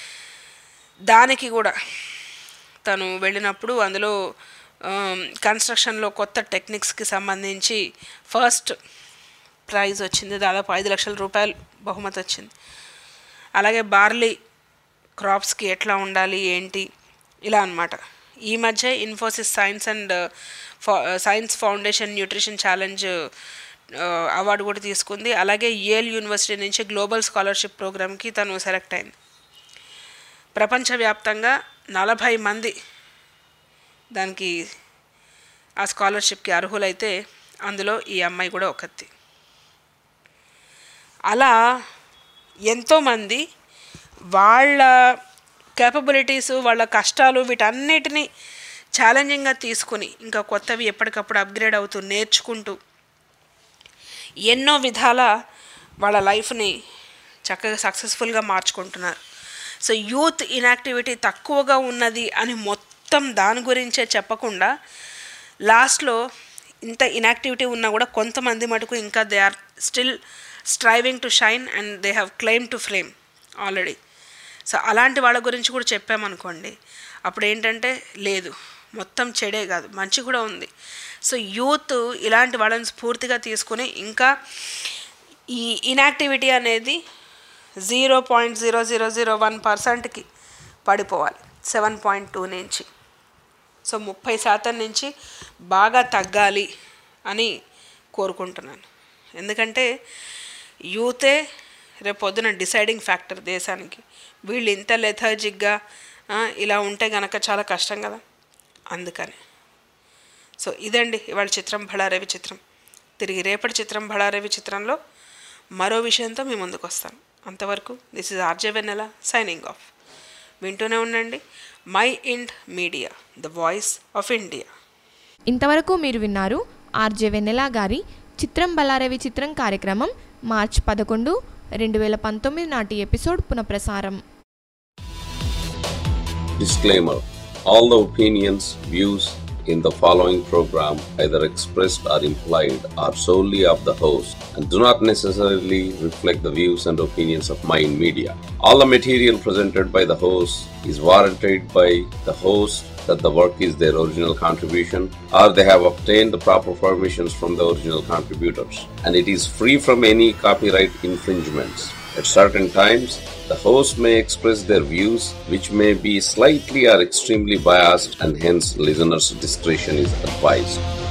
దానికి కూడా తను వెళ్ళినప్పుడు అందులో కన్స్ట్రక్షన్లో కొత్త టెక్నిక్స్కి సంబంధించి ఫస్ట్ ప్రైజ్ వచ్చింది దాదాపు ఐదు లక్షల రూపాయలు బహుమతి వచ్చింది అలాగే బార్లీ క్రాప్స్కి ఎట్లా ఉండాలి ఏంటి ఇలా అనమాట ఈ మధ్య Infosys science and science foundation nutrition challenge award కూడా తీసుకుంది అలాగే ఏల్ యూనివర్సిటీ నుంచి గ్లోబల్ స్కాలర్షిప్ ప్రోగ్రామ్కి తను సెలెక్ట్ అయింది ప్రపంచవ్యాప్తంగా నలభై మంది దానికి ఆ స్కాలర్షిప్కి అర్హులైతే అందులో ఈ అమ్మాయి కూడా ఒకటి అలా ఎంతోమంది వాళ్ళ కేపబిలిటీస్ వాళ్ళ కష్టాలు వీటన్నిటిని ఛాలెంజింగ్గా తీసుకుని ఇంకా కొత్తవి ఎప్పటికప్పుడు అప్గ్రేడ్ అవుతూ నేర్చుకుంటూ ఎన్నో విధాల వాళ్ళ లైఫ్ని చక్కగా సక్సెస్ఫుల్గా మార్చుకుంటున్నారు సో యూత్ ఇన్యాక్టివిటీ తక్కువగా ఉన్నది అని మొత్తం దాని గురించే చెప్పకుండా లాస్ట్లో ఇంత ఇన్యాక్టివిటీ ఉన్నా కూడా కొంతమంది మటుకు ఇంకా they are still striving to shine and they have claim to flame already so అలాంటి వాళ్ళ గురించి కూడా చెప్పామనుకోండి అప్పుడు ఏంటంటే లేదు మొత్తం చెడే కాదు మంచి కూడా ఉంది సో యూత్ ఇలాంటి వాళ్ళని స్ఫూర్తిగా తీసుకుని ఇంకా ఈ ఇన్యాక్టివిటీ అనేది zero point zero zero zero one పర్సెంట్కి పడిపోవాలి సెవెన్ పాయింట్ టూ నుంచి సో ముప్పై శాతం నుంచి బాగా తగ్గాలి అని కోరుకుంటున్నాను ఎందుకంటే యూతే రేపు పొద్దున డిసైడింగ్ ఫ్యాక్టర్ దేశానికి వీళ్ళు ఇంత లెథర్జిక్గా ఇలా ఉంటే గనక చాలా కష్టం కదా అందుకని సో ఇదండి ఇవాళ చిత్రం భళారవి చిత్రం తిరిగి రేపటి చిత్రం భళారవి చిత్రంలో మరో విషయంతో మీ ముందుకు వస్తాను అంతవరకు this is RJ Vennela signing off వింటూనే ఉండండి Mind Media the voice of India ఇంతవరకు మీరు విన్నారు ఆర్జే వెన్నెల గారి చిత్రం బలారవి చిత్రం కార్యక్రమం మార్చ్ పదకొండు రెండు వేల పంతొమ్మిది నాటి ఎపిసోడ్ పునఃప్రసారం Disclaimer All the opinions, views in the following program, either expressed or implied, are solely of the host and do not necessarily reflect the views and opinions of Mind Media. All the material presented by the host is warranted by the host that the work is their original contribution or they have obtained the proper permissions from the original contributors and it is free from any copyright infringements. At certain times, the host may express their views, which may be slightly or extremely biased, and hence listeners' discretion is advised.